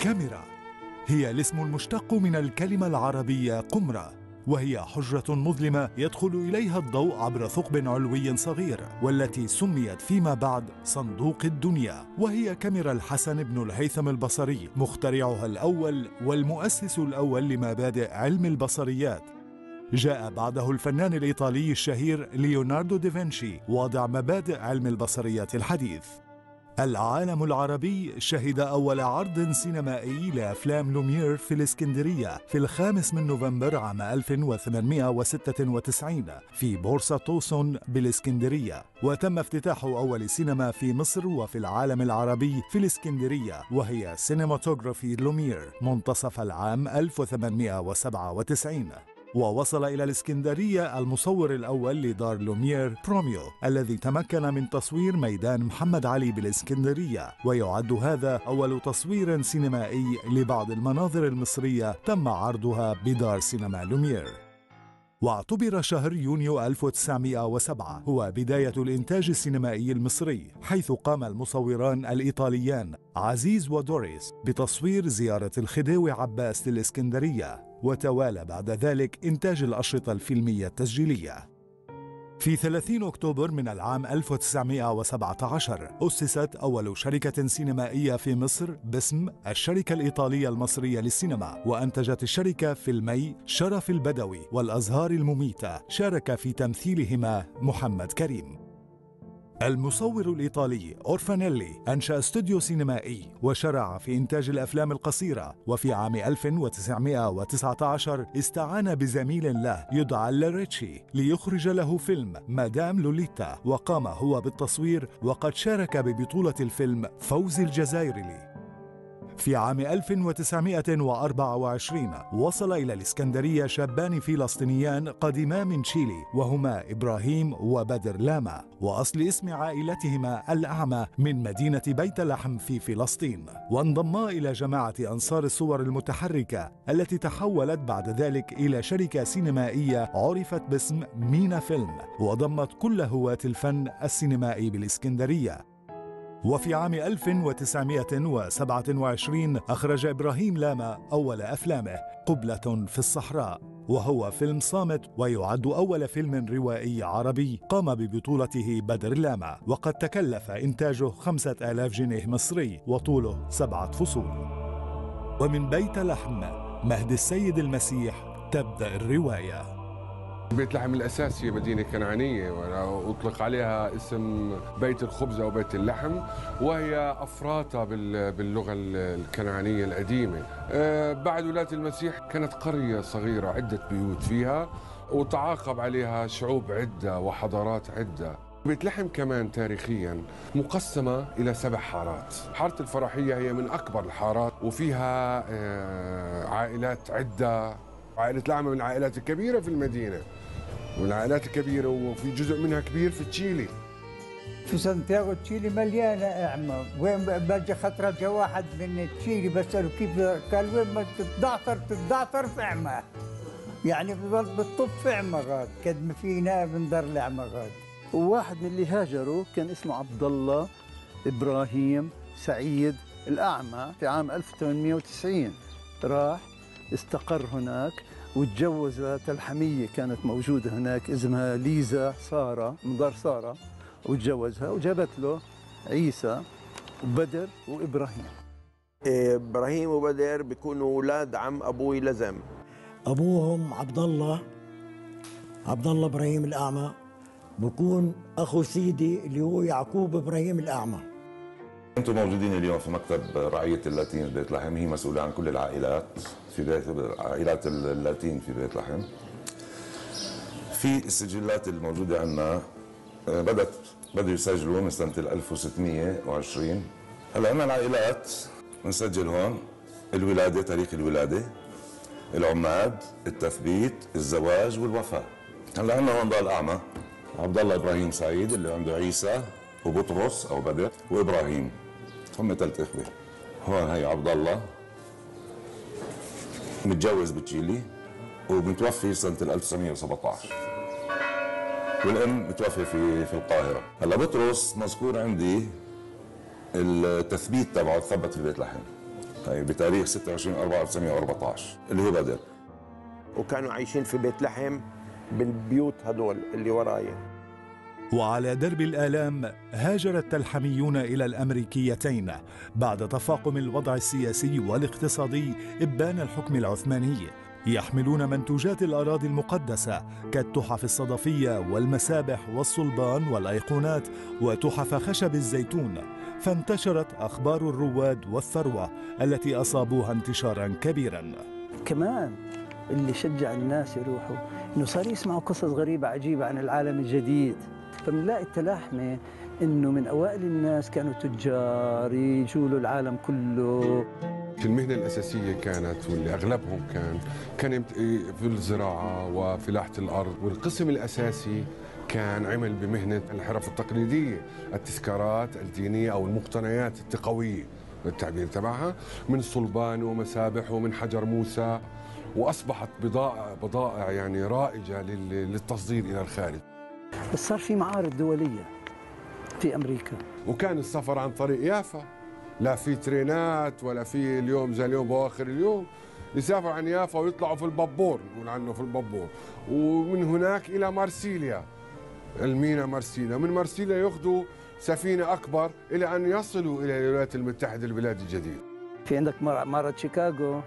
كاميرا هي الاسم المشتق من الكلمة العربية قمرة وهي حجرة مظلمة يدخل إليها الضوء عبر ثقب علوي صغير والتي سميت فيما بعد صندوق الدنيا وهي كاميرا الحسن بن الهيثم البصري مخترعها الأول والمؤسس الأول لمبادئ علم البصريات جاء بعده الفنان الإيطالي الشهير ليوناردو دافنشي واضع مبادئ علم البصريات الحديث العالم العربي شهد أول عرض سينمائي لأفلام لومير في الإسكندرية في الخامس من نوفمبر عام 1896 في بورصة توسون بالإسكندرية وتم افتتاح أول سينما في مصر وفي العالم العربي في الإسكندرية وهي سينماتوغرافي لومير منتصف العام 1897 ووصل إلى الإسكندرية المصور الأول لدار لومير بروميو الذي تمكن من تصوير ميدان محمد علي بالإسكندرية ويعد هذا أول تصوير سينمائي لبعض المناظر المصرية تم عرضها بدار سينما لومير واعتبر شهر يونيو 1907 هو بداية الإنتاج السينمائي المصري حيث قام المصوران الإيطاليان عزيز ودوريس بتصوير زيارة الخديوي عباس للإسكندرية وتوالى بعد ذلك إنتاج الأشرطة الفيلمية التسجيلية في 30 أكتوبر من العام 1917 أسست أول شركة سينمائية في مصر باسم الشركة الإيطالية المصرية للسينما وأنتجت الشركة فيلمي شرف البدوي والأزهار المميتة شارك في تمثيلهما محمد كريم المصور الإيطالي أورفانيلي أنشأ استوديو سينمائي وشرع في إنتاج الأفلام القصيرة وفي عام 1919 استعان بزميل له يدعى لاريتشي ليخرج له فيلم مدام لوليتا وقام هو بالتصوير وقد شارك ببطولة الفيلم فوزي الجزائري في عام 1924 وصل إلى الإسكندرية شابان فلسطينيان قدما من تشيلي وهما إبراهيم وبدر لاما وأصل اسم عائلتهما الأعمى من مدينة بيت لحم في فلسطين وانضما إلى جماعة أنصار الصور المتحركة التي تحولت بعد ذلك إلى شركة سينمائية عرفت باسم مينا فيلم وضمت كل هواة الفن السينمائي بالإسكندرية وفي عام 1927 أخرج إبراهيم لاما أول أفلامه قبلة في الصحراء وهو فيلم صامت ويعد أول فيلم روائي عربي قام ببطولته بدر لاما وقد تكلف إنتاجه خمسة آلاف جنيه مصري وطوله سبعة فصول ومن بيت لحم مهد السيد المسيح تبدأ الرواية بيت لحم الأساس هي مدينة كنعانية وأطلق عليها اسم بيت الخبز أو بيت اللحم وهي أفراطة باللغة الكنعانية القديمة آه، بعد ولاية المسيح كانت قرية صغيرة عدة بيوت فيها وتعاقب عليها شعوب عدة وحضارات عدة بيت لحم كمان تاريخيا مقسمة إلى سبع حارات حارة الفرحية هي من أكبر الحارات وفيها آه، عائلات عدة عائلة لعمة من العائلات الكبيرة في المدينة والعائلات الكبيرة وفي جزء منها كبير في تشيلي في سانتياغو تشيلي مليانة أعمى وين بجي خطرة جا واحد من تشيلي بسأله كيف قال وين ما تتدعتر تتدعتر في أعمى يعني بالطب في أعمى غاد قد ما فينا بندر الأعمى غاد وواحد من اللي هاجروا كان اسمه عبد الله إبراهيم سعيد الأعمى في عام 1890 راح استقر هناك وتجوزت الحمية كانت موجودة هناك اسمها ليزا سارة من دار سارة وتجوزها وجابت له عيسى وبدر وإبراهيم إبراهيم وبدر بيكونوا أولاد عم أبوي لزم أبوهم عبد الله عبد الله إبراهيم الأعمى بكون أخو سيدي اللي هو يعقوب إبراهيم الأعمى انتم موجودين اليوم في مكتب رعيه اللاتين بيت لحم هي مسؤوله عن كل العائلات في بيت عائلات اللاتين في بيت لحم في السجلات الموجوده عندنا آه، بدات بدوا يسجلوا من سنه 1620 هلا عندنا العائلات بنسجل هون الولاده تاريخ الولاده العماد التثبيت الزواج والوفاه هلا عندنا هون ضال اعمى عبد الله ابراهيم سعيد اللي عنده عيسى وبطرس او بدر وابراهيم هم ثلاث اخوه هون هي عبد الله متجوز بتشيلي ومتوفي سنه 1917 والام متوفيه في في القاهره هلا بطرس مذكور عندي التثبيت تبعه تثبت في بيت لحم هي بتاريخ 26 4 1914 اللي هو بدر وكانوا عايشين في بيت لحم بالبيوت هدول اللي وراي وعلى درب الآلام هاجر التلحميون إلى الأمريكيتين بعد تفاقم الوضع السياسي والاقتصادي إبان الحكم العثماني يحملون منتوجات الأراضي المقدسة كالتحف الصدفية والمسابح والصلبان والأيقونات وتحف خشب الزيتون فانتشرت أخبار الرواد والثروة التي أصابوها انتشارا كبيرا كمان اللي شجع الناس يروحوا انه صار يسمعوا قصص غريبه عجيبه عن العالم الجديد فبنلاقي التلاحمه انه من اوائل الناس كانوا تجار يجوا له العالم كله المهنة الأساسية كانت واللي أغلبهم كان كان في الزراعة وفلاحة الأرض والقسم الأساسي كان عمل بمهنة الحرف التقليدية التذكارات الدينية أو المقتنيات التقوية بالتعبير تبعها من صلبان ومسابح ومن حجر موسى وأصبحت بضائع بضائع يعني رائجة لل- للتصدير إلى الخارج بس صار في معارض دوليه في امريكا وكان السفر عن طريق يافا لا في ترينات ولا في اليوم زي اليوم بواخر اليوم يسافر عن يافا ويطلعوا في البابور نقول عنه في البابور ومن هناك الى مارسيليا المينا مارسيليا من مارسيليا ياخذوا سفينه اكبر الى ان يصلوا الى الولايات المتحده البلاد الجديدة في عندك مع- معرض شيكاغو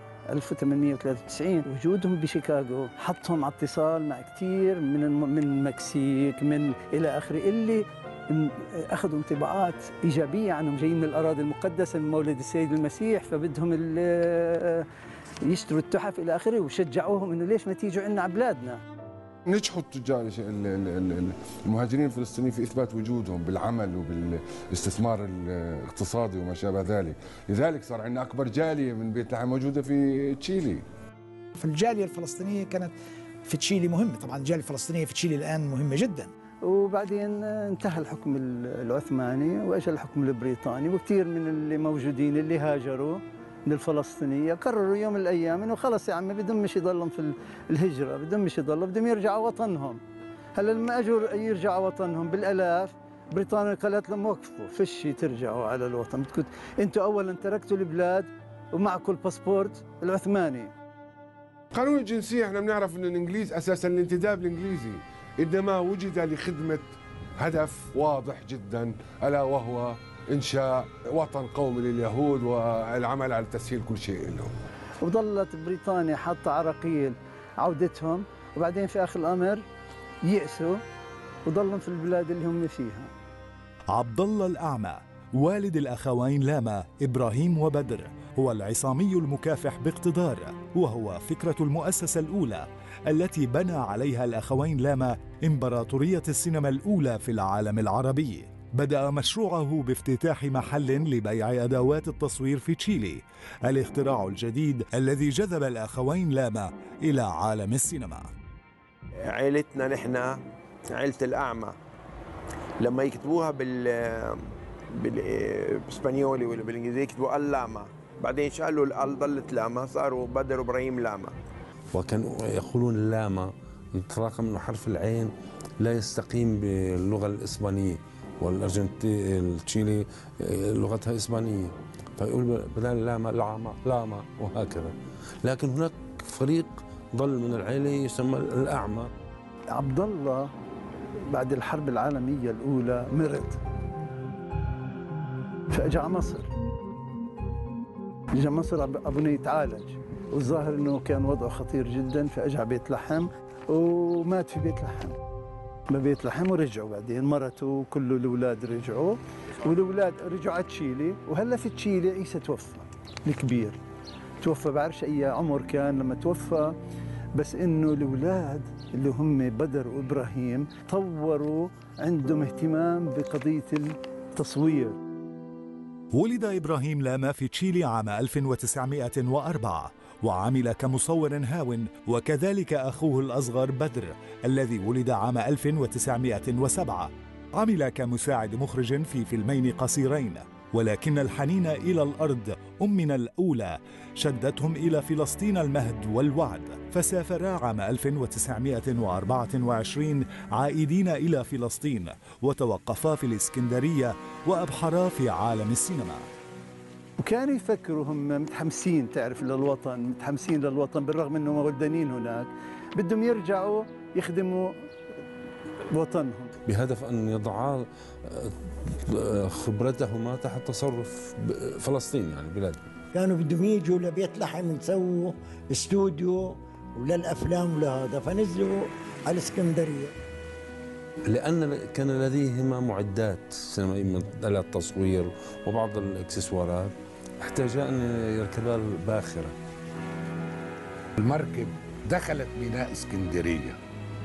1893 وجودهم بشيكاغو حطهم على اتصال مع كثير من الم- من المكسيك من الى اخره اللي م- اخذوا انطباعات ايجابيه عنهم جايين من الاراضي المقدسه من مولد السيد المسيح فبدهم ال- يشتروا التحف الى اخره وشجعوهم انه ليش ما تيجوا عندنا على بلادنا نجحوا التجار ال- ال- ال- المهاجرين الفلسطينيين في اثبات وجودهم بالعمل وبالاستثمار الاقتصادي وما شابه ذلك، لذلك صار عندنا اكبر جاليه من بيت لحم موجوده في تشيلي. فالجاليه الفلسطينيه كانت في تشيلي مهمه طبعا الجاليه الفلسطينيه في تشيلي الان مهمه جدا وبعدين انتهى الحكم العثماني واجى الحكم البريطاني وكثير من اللي موجودين اللي هاجروا من الفلسطينيه قرروا يوم من الايام انه خلص يا عمي بدهم مش يضلهم في الهجره بدهم مش يضلوا بدهم يرجعوا وطنهم هلا لما اجوا يرجعوا وطنهم بالالاف بريطانيا قالت لهم وقفوا فيش ترجعوا على الوطن بدكم انتم اولا تركتوا البلاد ومعكم الباسبورت العثماني قانون الجنسيه احنا بنعرف ان الانجليز اساسا الانتداب الانجليزي انما وجد لخدمه هدف واضح جدا الا وهو انشاء وطن قومي لليهود والعمل على تسهيل كل شيء لهم. وظلت بريطانيا حاطه عراقيل عودتهم وبعدين في اخر الامر يأسوا وضلهم في البلاد اللي هم فيها عبد الله الأعمى والد الأخوين لاما إبراهيم وبدر هو العصامي المكافح باقتدار وهو فكرة المؤسسة الأولى التي بنى عليها الأخوين لاما إمبراطورية السينما الأولى في العالم العربي بدأ مشروعه بافتتاح محل لبيع أدوات التصوير في تشيلي الاختراع الجديد الذي جذب الأخوين لاما إلى عالم السينما عيلتنا نحن عيلة الأعمى لما يكتبوها بال بالاسبانيولي ولا بالانجليزي يكتبوا اللاما بعدين شالوا الال ضلت لاما صاروا بدر ابراهيم لاما وكانوا يقولون لاما انطلاقا من حرف العين لا يستقيم باللغه الاسبانيه والارجنتين التشيلي لغتها اسبانيه فيقول بدل لاما لاما لاما وهكذا لكن هناك فريق ظل من العيله يسمى الاعمى عبد الله بعد الحرب العالميه الاولى مرض فاجى على مصر اجى مصر ابونا يتعالج والظاهر انه كان وضعه خطير جدا فاجى على بيت لحم ومات في بيت لحم ببيت لحم ورجعوا بعدين مرته وكل الاولاد رجعوا والاولاد رجعوا على تشيلي وهلا في تشيلي عيسى توفى الكبير توفى بعرفش اي عمر كان لما توفى بس انه الاولاد اللي هم بدر وابراهيم طوروا عندهم اهتمام بقضيه التصوير ولد إبراهيم لاما في تشيلي عام 1904 وعمل كمصور هاو وكذلك أخوه الأصغر بدر الذي ولد عام 1907 عمل كمساعد مخرج في فيلمين قصيرين ولكن الحنين إلى الأرض أمنا الأولى شدتهم إلى فلسطين المهد والوعد فسافرا عام 1924 عائدين إلى فلسطين وتوقفا في الإسكندرية وأبحرا في عالم السينما وكانوا يفكروا هم متحمسين تعرف للوطن متحمسين للوطن بالرغم انهم ولدانين هناك بدهم يرجعوا يخدموا وطنهم بهدف أن يضعا آه، خبرتهما تحت تصرف ب- فلسطين يعني بلاد كانوا بدهم يجوا لبيت لحم يسووا استوديو وللافلام ولهذا فنزلوا على الاسكندريه لأن كان لديهما معدات سينمائية من آلات تصوير وبعض الإكسسوارات احتاجا أن يركبا الباخرة المركب دخلت ميناء اسكندريه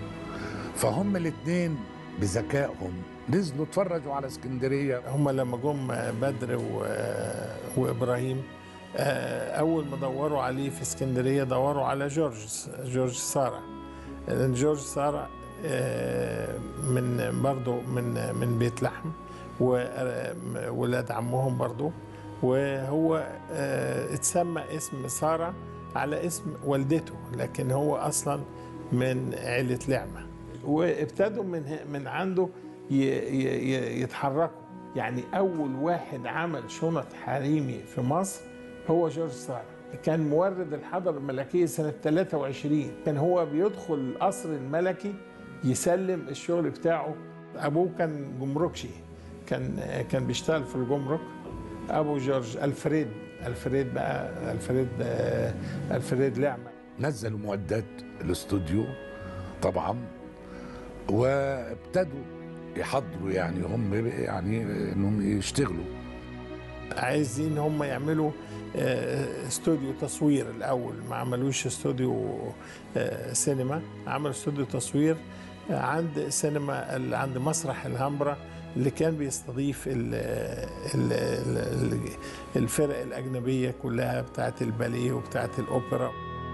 فهم الاثنين بذكائهم نزلوا اتفرجوا على اسكندريه هم لما جم بدر و... وابراهيم آه، اول ما دوروا عليه في اسكندريه دوروا على جورج جورج سارة لان جورج سارة آه، من برضه من من بيت لحم وولاد عمهم برضه وهو آه، اتسمى اسم سارة على اسم والدته لكن هو اصلا من عيله لعمه وابتدوا من من عنده ي- ي- ي- يتحركوا يعني اول واحد عمل شنط حريمي في مصر هو جورج سارة كان مورد الحضر الملكية سنة 23 كان هو بيدخل القصر الملكي يسلم الشغل بتاعه أبوه كان جمركشي كان كان بيشتغل في الجمرك أبو جورج ألفريد ألفريد بقى ألفريد آه، ألفريد لعمة نزلوا معدات الاستوديو طبعا وابتدوا يحضروا يعني هم يعني انهم يشتغلوا عايزين هم يعملوا آه، استوديو تصوير الاول ما عملوش استوديو آه، سينما عملوا استوديو تصوير آه، عند سينما ال- عند مسرح الهامبرا اللي كان بيستضيف ال ال ال الفرق الاجنبيه كلها بتاعت الباليه وبتاعت الاوبرا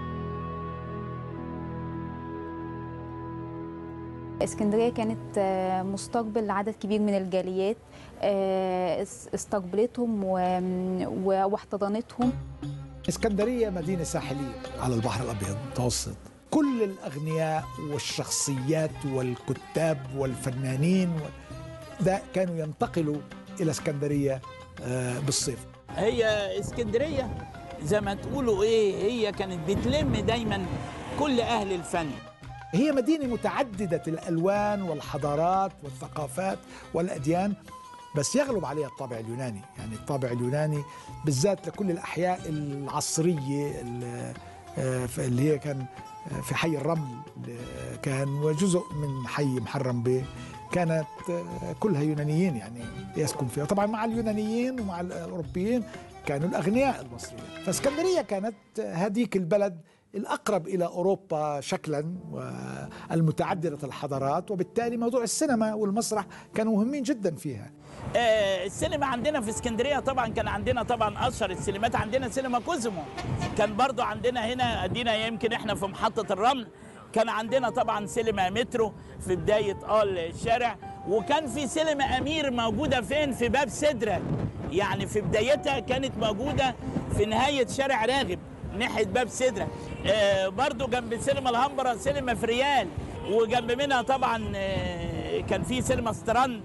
اسكندريه كانت آه، مستقبل عدد كبير من الجاليات آه، اس- استقبلتهم و- و- واحتضنتهم اسكندرية مدينة ساحلية على البحر الأبيض المتوسط كل الأغنياء والشخصيات والكتاب والفنانين و- ده كانوا ينتقلوا إلى اسكندرية آه، بالصيف هي اسكندريه زي ما تقولوا ايه هي كانت بتلم دايما كل اهل الفن هي مدينة متعددة الألوان والحضارات والثقافات والأديان بس يغلب عليها الطابع اليوناني يعني الطابع اليوناني بالذات لكل الأحياء العصرية ال- آه، ف- اللي هي كان آه، في حي الرمل آه، كان وجزء من حي محرم بيه كانت آه، كلها يونانيين يعني يسكن فيها طبعا مع اليونانيين ومع الأوروبيين كانوا الأغنياء المصريين فاسكندرية كانت هذيك البلد الأقرب إلى أوروبا شكلا والمتعددة الحضارات وبالتالي موضوع السينما والمسرح كانوا مهمين جدا فيها آه السينما عندنا في اسكندريه طبعا كان عندنا طبعا اشهر السينمات عندنا سينما كوزمو كان برضو عندنا هنا ادينا يمكن احنا في محطه الرمل كان عندنا طبعا سينما مترو في بدايه اه الشارع وكان في سينما امير موجوده فين في باب سدره يعني في بدايتها كانت موجوده في نهايه شارع راغب ناحيه باب سدره آه برضو جنب سينما الهمبره سينما فريال وجنب منها طبعا آه كان في سينما ستراند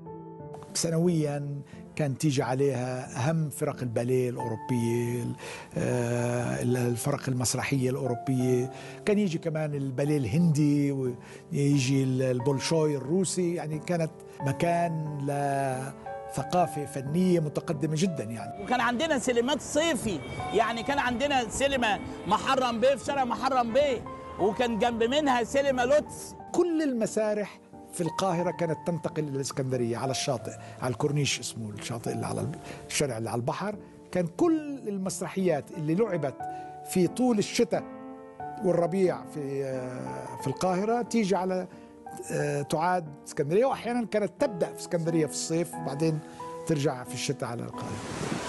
سنويا كان تيجي عليها أهم فرق الباليه الأوروبية آه، الفرق المسرحية الأوروبية كان يجي كمان الباليه الهندي ويجي البولشوي الروسي يعني كانت مكان لثقافة فنية متقدمة جدا يعني وكان عندنا سينمات صيفي يعني كان عندنا سينما محرم بيه في شارع محرم بيه وكان جنب منها سينما لوتس كل المسارح في القاهرة كانت تنتقل إلى الإسكندرية على الشاطئ على الكورنيش اسمه الشاطئ اللي على الشارع اللي على البحر كان كل المسرحيات اللي لعبت في طول الشتاء والربيع في آه، في القاهرة تيجي على آه، تعاد اسكندرية وأحيانا كانت تبدأ في اسكندرية في الصيف وبعدين ترجع في الشتاء على القاهرة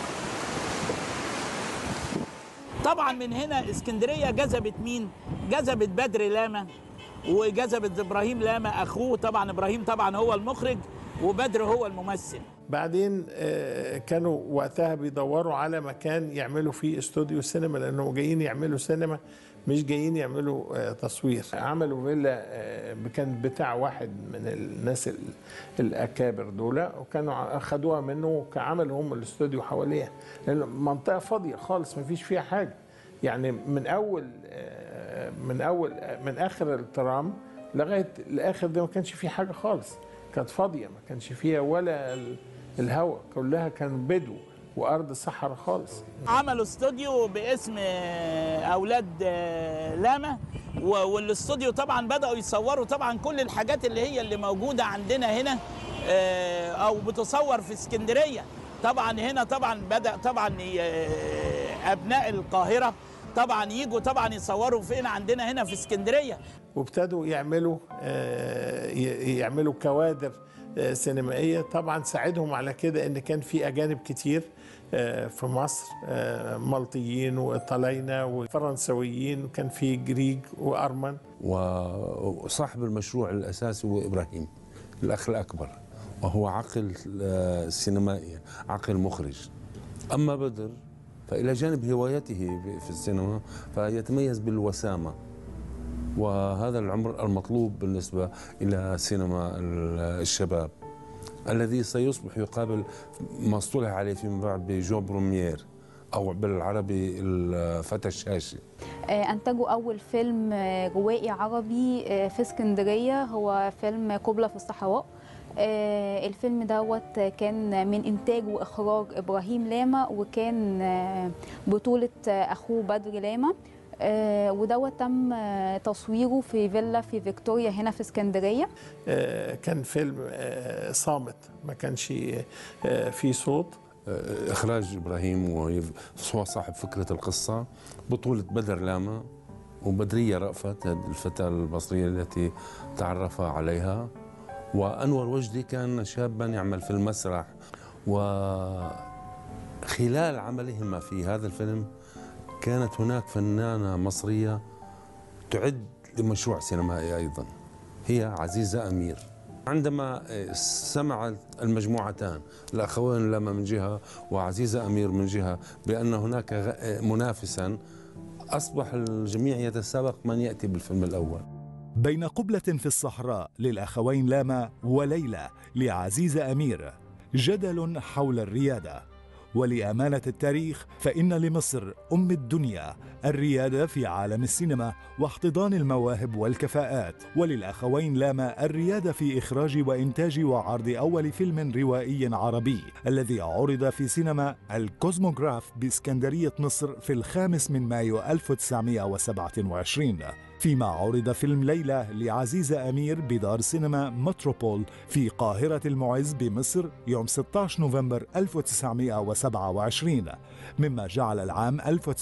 طبعا من هنا اسكندريه جذبت مين جذبت بدر لاما وجذبت ابراهيم لاما اخوه طبعا ابراهيم طبعا هو المخرج وبدر هو الممثل بعدين آه، كانوا وقتها بيدوروا على مكان يعملوا فيه استوديو سينما لانهم جايين يعملوا سينما مش جايين يعملوا آه، تصوير عملوا فيلا آه، كان بتاع واحد من الناس ال- الاكابر دول وكانوا ع- اخدوها منه وعملوا هم الاستوديو حواليها لان منطقه فاضيه خالص ما فيش فيها حاجه يعني من اول آه، من اول آه، من اخر الترام لغايه الاخر ده ما كانش فيه حاجه خالص كانت فاضيه ما كانش فيها ولا ال- الهواء كلها كان بدو وارض صحراء خالص عملوا استوديو باسم آه، اولاد آه، لاما و- والاستوديو طبعا بداوا يصوروا طبعا كل الحاجات اللي هي اللي موجوده عندنا هنا آه، او بتصور في اسكندريه طبعا هنا طبعا بدا طبعا ي- آه، ابناء القاهره طبعا يجوا طبعا يصوروا فين عندنا هنا في اسكندريه وابتدوا يعملوا آه، ي- يعملوا كوادر آه، سينمائيه طبعا ساعدهم على كده ان كان في اجانب كتير آه، في مصر آه، مالطيين وايطاليين وفرنسويين وكان في جريج وارمن وصاحب المشروع الأساسي هو إبراهيم الأخ الأكبر وهو عقل آه، سينمائي عقل مخرج أما بدر فإلى جانب هوايته في السينما فيتميز بالوسامة وهذا العمر المطلوب بالنسبة إلى سينما الشباب الذي سيصبح يقابل ما اصطلح عليه فيما بعد بجو بروميير أو بالعربي الفتى الشاشي آه، أنتجوا أول فيلم آه، روائي عربي آه، في اسكندرية هو فيلم قبلة في الصحراء آه، الفيلم دوت كان من إنتاج وإخراج إبراهيم لاما وكان آه، بطولة آه، أخوه بدر لاما آه، ودوت تم آه، تصويره في فيلا في فيكتوريا هنا في اسكندرية آه، كان فيلم آه، صامت ما كانش آه، فيه صوت إخراج إبراهيم وهو صاحب فكرة القصة بطولة بدر لاما وبدرية رأفت هذه الفتاة المصرية التي تعرف عليها وأنور وجدي كان شابا يعمل في المسرح وخلال عملهما في هذا الفيلم كانت هناك فنانة مصرية تعد لمشروع سينمائي أيضا هي عزيزة أمير عندما سمعت المجموعتان الأخوين لما من جهة وعزيزة أمير من جهة بأن هناك غ- منافسا أصبح الجميع يتسابق من يأتي بالفيلم الأول بين قبلة في الصحراء للأخوين لاما وليلى لعزيزة أمير جدل حول الريادة ولأمانة التاريخ فإن لمصر أم الدنيا الريادة في عالم السينما واحتضان المواهب والكفاءات وللأخوين لاما الريادة في إخراج وإنتاج وعرض أول فيلم روائي عربي الذي عرض في سينما الكوزموغراف بإسكندرية مصر في الخامس من مايو 1927 فيما عرض فيلم ليلى لعزيزة أمير بدار سينما متروبول في قاهرة المعز بمصر يوم 16 نوفمبر 1927 مما جعل العام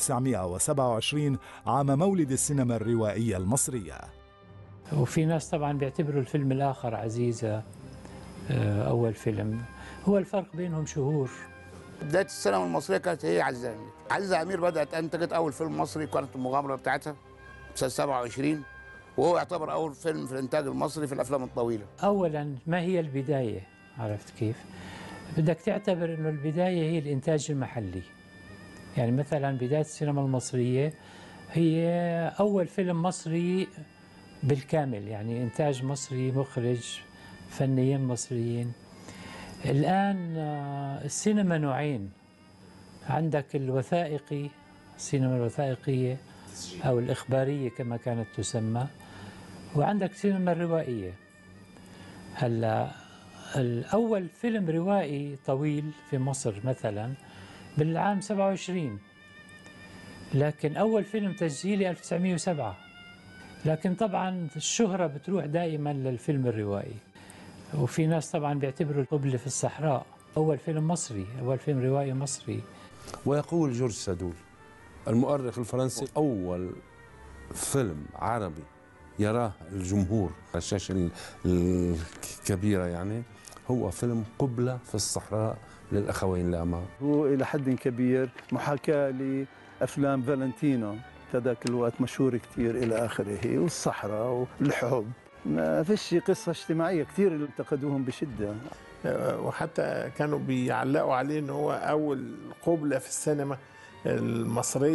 1927 عام مولد السينما الروائية المصرية وفي ناس طبعا بيعتبروا الفيلم الآخر عزيزة آه، أول فيلم هو الفرق بينهم شهور بدايه السينما المصريه كانت هي عزيزه امير عزيزه امير بدات انتجت اول فيلم مصري كانت المغامره بتاعتها سنه 27 وهو يعتبر اول فيلم في الانتاج المصري في الافلام الطويله أولا ما هي البداية عرفت كيف بدك تعتبر أنه البداية هي الإنتاج المحلي يعني مثلا بداية السينما المصرية هي أول فيلم مصري بالكامل يعني إنتاج مصري مخرج فنيين مصريين الآن آه، السينما نوعين عندك الوثائقي السينما الوثائقية أو الإخبارية كما كانت تسمى وعندك السينما الروائية هلا الأول فيلم روائي طويل في مصر مثلا بالعام 27 لكن أول فيلم تسجيلي 1907 لكن طبعا الشهرة بتروح دائما للفيلم الروائي وفي ناس طبعا بيعتبروا القبلة في الصحراء أول فيلم مصري أول فيلم روائي مصري ويقول جورج سادول المؤرخ الفرنسي أول فيلم عربي يراه الجمهور على الشاشة ال- الكبيرة يعني هو فيلم قبلة في الصحراء للأخوين لاما هو إلى حد كبير محاكاة لأفلام فالنتينو تذاك الوقت مشهور كثير إلى آخره والصحراء والحب ما فيش قصة اجتماعية كثير اللي انتقدوهم بشدة آه، وحتى كانوا بيعلقوا عليه ان هو اول قبلة في السينما المصرية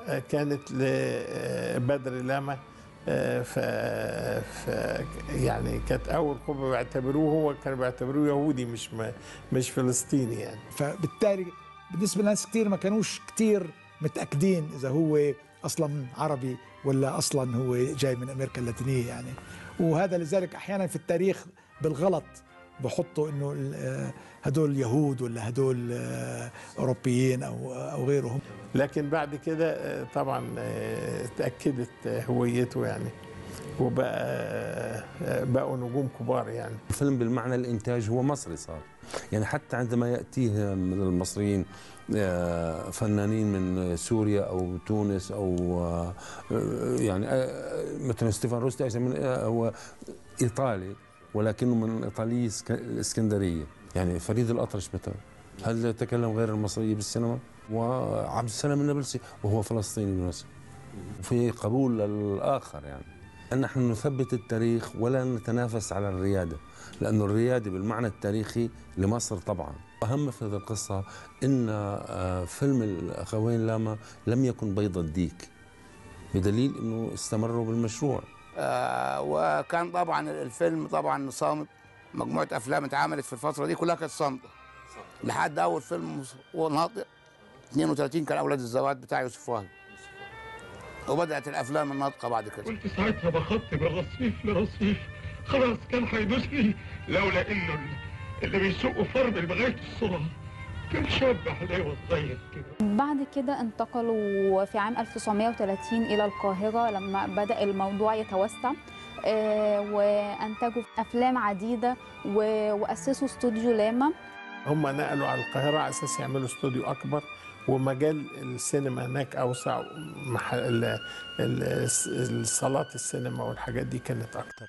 آه، كانت لبدر لاما آه، ف... ف يعني كانت اول قبه بيعتبروه هو كانوا بيعتبروه يهودي مش م... مش فلسطيني يعني فبالتالي بالنسبه لناس كثير ما كانوش كثير متاكدين اذا هو اصلا عربي ولا اصلا هو جاي من امريكا اللاتينيه يعني وهذا لذلك احيانا في التاريخ بالغلط بحطوا انه ال- آه، هدول يهود ولا هدول آه، اوروبيين او او غيرهم لكن بعد كده آه، طبعا آه، اتاكدت آه، هويته يعني وبقى آه، بقوا نجوم كبار يعني الفيلم بالمعنى الانتاج هو مصري صار يعني حتى عندما ياتيه من المصريين آه، فنانين من سوريا او تونس او آه، يعني آه، مثلا ستيفان روستي من آه، هو ايطالي ولكنه من ايطاليه اسك- الاسكندريه يعني فريد الاطرش مثلا هل يتكلم غير المصريه بالسينما وعبد السلام النابلسي وهو فلسطيني بالمناسبه في قبول للاخر يعني أن نحن نثبت التاريخ ولا نتنافس على الريادة لأن الريادة بالمعنى التاريخي لمصر طبعا أهم في هذه القصة أن آه، فيلم الأخوين لاما لم يكن بيض الديك بدليل أنه استمروا بالمشروع آه وكان طبعا الفيلم طبعا صامت مجموعه افلام اتعملت في الفتره دي كلها كانت صامته لحد اول فيلم وناطق 32 كان اولاد الزواج بتاع يوسف وهبي وبدات الافلام الناطقه بعد كده كنت ساعتها بخط من رصيف لرصيف خلاص كان هيدوسني لولا انه اللي بيسوقوا فرمل بغايه السرعه كان شاب حلاوه صغير كده بعد كده انتقلوا في عام 1930 إلى القاهرة لما بدأ الموضوع يتوسع آه، وأنتجوا أفلام عديدة و- وأسسوا استوديو لاما هم نقلوا على القاهرة على أساس يعملوا استوديو أكبر ومجال السينما هناك أوسع محل ال- ال- الصالات السينما والحاجات دي كانت أكتر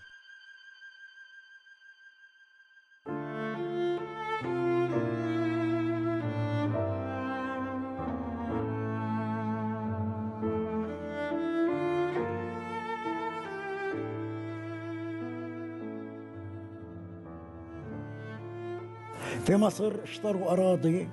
في مصر اشتروا أراضي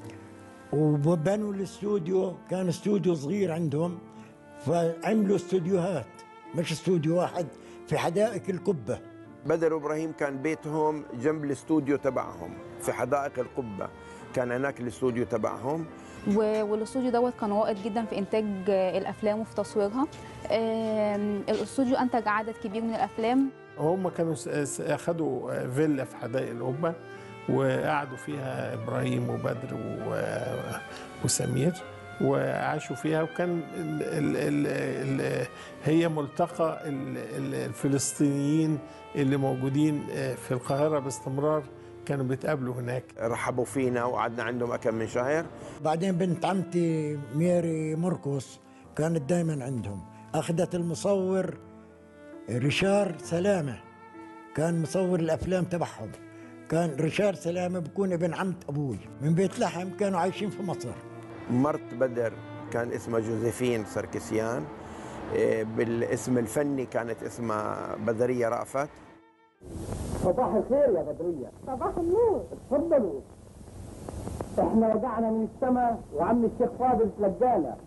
وبنوا الاستوديو كان استوديو صغير عندهم فعملوا استوديوهات مش استوديو واحد في حدائق القبة بدر وابراهيم كان بيتهم جنب الاستوديو تبعهم في حدائق القبه كان هناك الاستوديو تبعهم و- والاستوديو دوت كان رائد جدا في إنتاج آه، الأفلام وفي تصويرها آم، الاستوديو أنتج عدد كبير من الأفلام هم كانوا س- س- أخدوا فيلا في حدائق القبة وقعدوا فيها إبراهيم وبدر و- وسمير وعاشوا فيها وكان ال ال ال ال هي ملتقى ال- ال- الفلسطينيين اللي موجودين في القاهرة باستمرار كانوا بيتقابلوا هناك رحبوا فينا وقعدنا عندهم كم من شهر بعدين بنت عمتي ميري مرقس كانت دائما عندهم أخذت المصور ريشار سلامة كان مصور الأفلام تبعهم كان ريشار سلامة بكون ابن عمة أبوي من بيت لحم كانوا عايشين في مصر مرت بدر كان اسمها جوزيفين سركسيان إيه، بالاسم الفني كانت اسمها بدرية رأفت صباح الخير يا بدرية صباح النور اتفضلوا احنا رجعنا من السماء وعم الشيخ فاضل تلقانا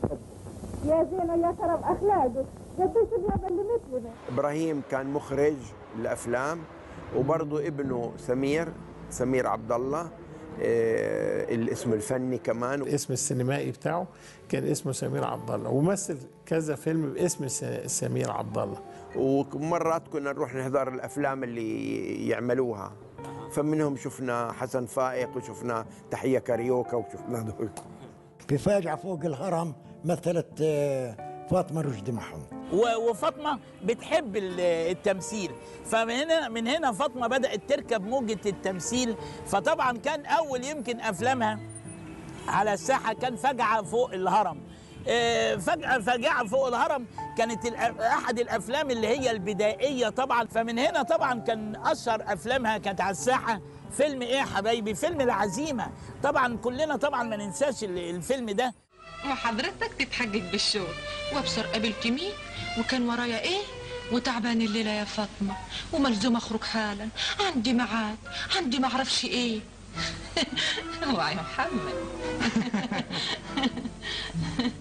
يا زينة يا كرم أخلاقك قديش اليابا اللي مثلنا ابراهيم كان مخرج الافلام وبرضه ابنه سمير سمير عبد الله إيه، الاسم الفني كمان الاسم السينمائي بتاعه كان اسمه سمير عبد الله ومثل كذا فيلم باسم س- سمير عبد الله ومرات كنا نروح نحضر الافلام اللي يعملوها فمنهم شفنا حسن فائق وشفنا تحيه كاريوكا وشفنا دول في فاجعة فوق الهرم مثلت آه، فاطمة رشدي معهم و- وفاطمه بتحب ال- التمثيل فمن هنا من هنا فاطمه بدات تركب موجه التمثيل فطبعا كان اول يمكن افلامها على الساحه كان فجعه فوق الهرم آه، فجأة فجعة فوق الهرم كانت الأ- أحد الأفلام اللي هي البدائية طبعا فمن هنا طبعا كان أشهر أفلامها كانت على الساحة فيلم إيه يا حبايبي فيلم العزيمة طبعا كلنا طبعا ما ننساش ال- الفيلم ده وحضرتك تتحجج بالشغل وابصر قابلت مين وكان ورايا ايه وتعبان الليله يا فاطمه وملزوم اخرج حالا عندي ميعاد عندي معرفش ايه اوعى يا محمد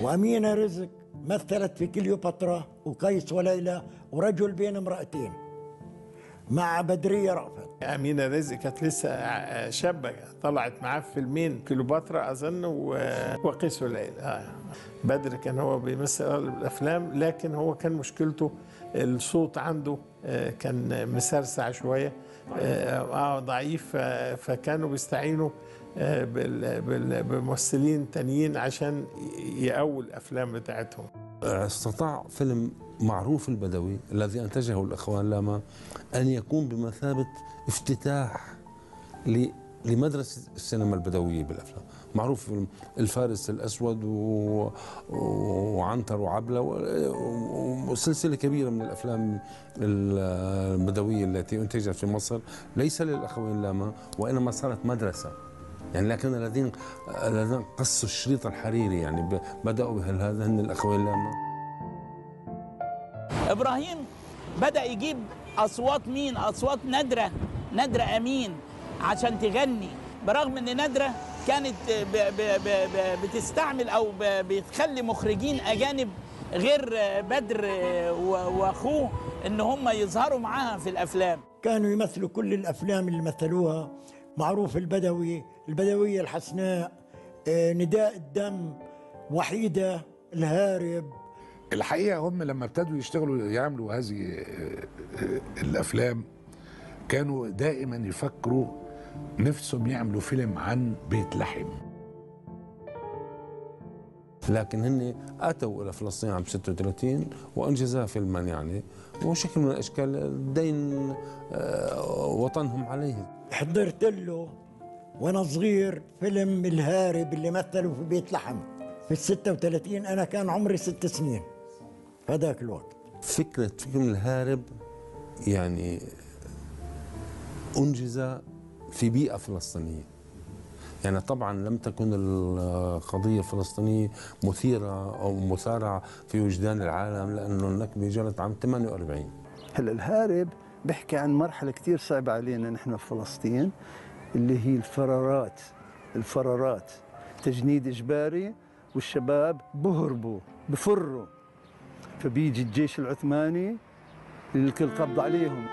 وأمينة رزق مثلت في كليوباترا وقيس وليلى ورجل بين امرأتين مع بدرية رأفت أمينة رزق كانت لسه ع- شابة طلعت معاه في فيلمين كليوباترا أظن و- وقيس وليلى آه. بدر كان هو بيمثل أغلب الأفلام لكن هو كان مشكلته الصوت عنده آه، كان مسرسع شوية آه آه، ضعيف آه، فكانوا بيستعينوا آه، بال- بال- بممثلين تانيين عشان ي- يقووا الأفلام بتاعتهم استطاع فيلم معروف البدوي الذي انتجه الاخوان لاما ان يكون بمثابه افتتاح ل- لمدرسه السينما البدويه بالافلام معروف فيلم الفارس الاسود و... وعنتر وعبله و- وسلسله كبيره من الافلام البدويه التي انتجت في مصر ليس للاخوين لاما وانما صارت مدرسه يعني لكن الذين الذين قصوا الشريط الحريري يعني ب- بداوا بهذا هن الاخوين لاما ابراهيم بدا يجيب اصوات مين اصوات نادره نادره امين عشان تغني برغم ان نادره كانت ب ب ب ب بتستعمل او ب بتخلي مخرجين اجانب غير بدر و- واخوه ان هم يظهروا معاها في الافلام كانوا يمثلوا كل الأفلام اللي مثلوها معروف البدوي البدوية الحسناء آه، نداء الدم وحيدة الهارب الحقيقه هم لما ابتدوا يشتغلوا يعملوا هذه آه، آه، الافلام كانوا دائما يفكروا نفسهم يعملوا فيلم عن بيت لحم لكن هن اتوا الى فلسطين عام 36 وانجزا فيلما يعني وشكل من الاشكال دين آه، وطنهم عليهم حضرت له وانا صغير فيلم الهارب اللي مثله في بيت لحم في ال 36 انا كان عمري ست سنين هذاك الوقت فكره فيلم الهارب يعني انجز في بيئه فلسطينيه يعني طبعا لم تكن القضيه الفلسطينيه مثيره او مثارعه في وجدان العالم لانه النكبه جرت عام 48 هلا الهارب بيحكي عن مرحلة كتير صعبة علينا نحن في فلسطين اللي هي الفرارات الفرارات تجنيد إجباري والشباب بهربوا بفروا فبيجي الجيش العثماني الكل قبض عليهم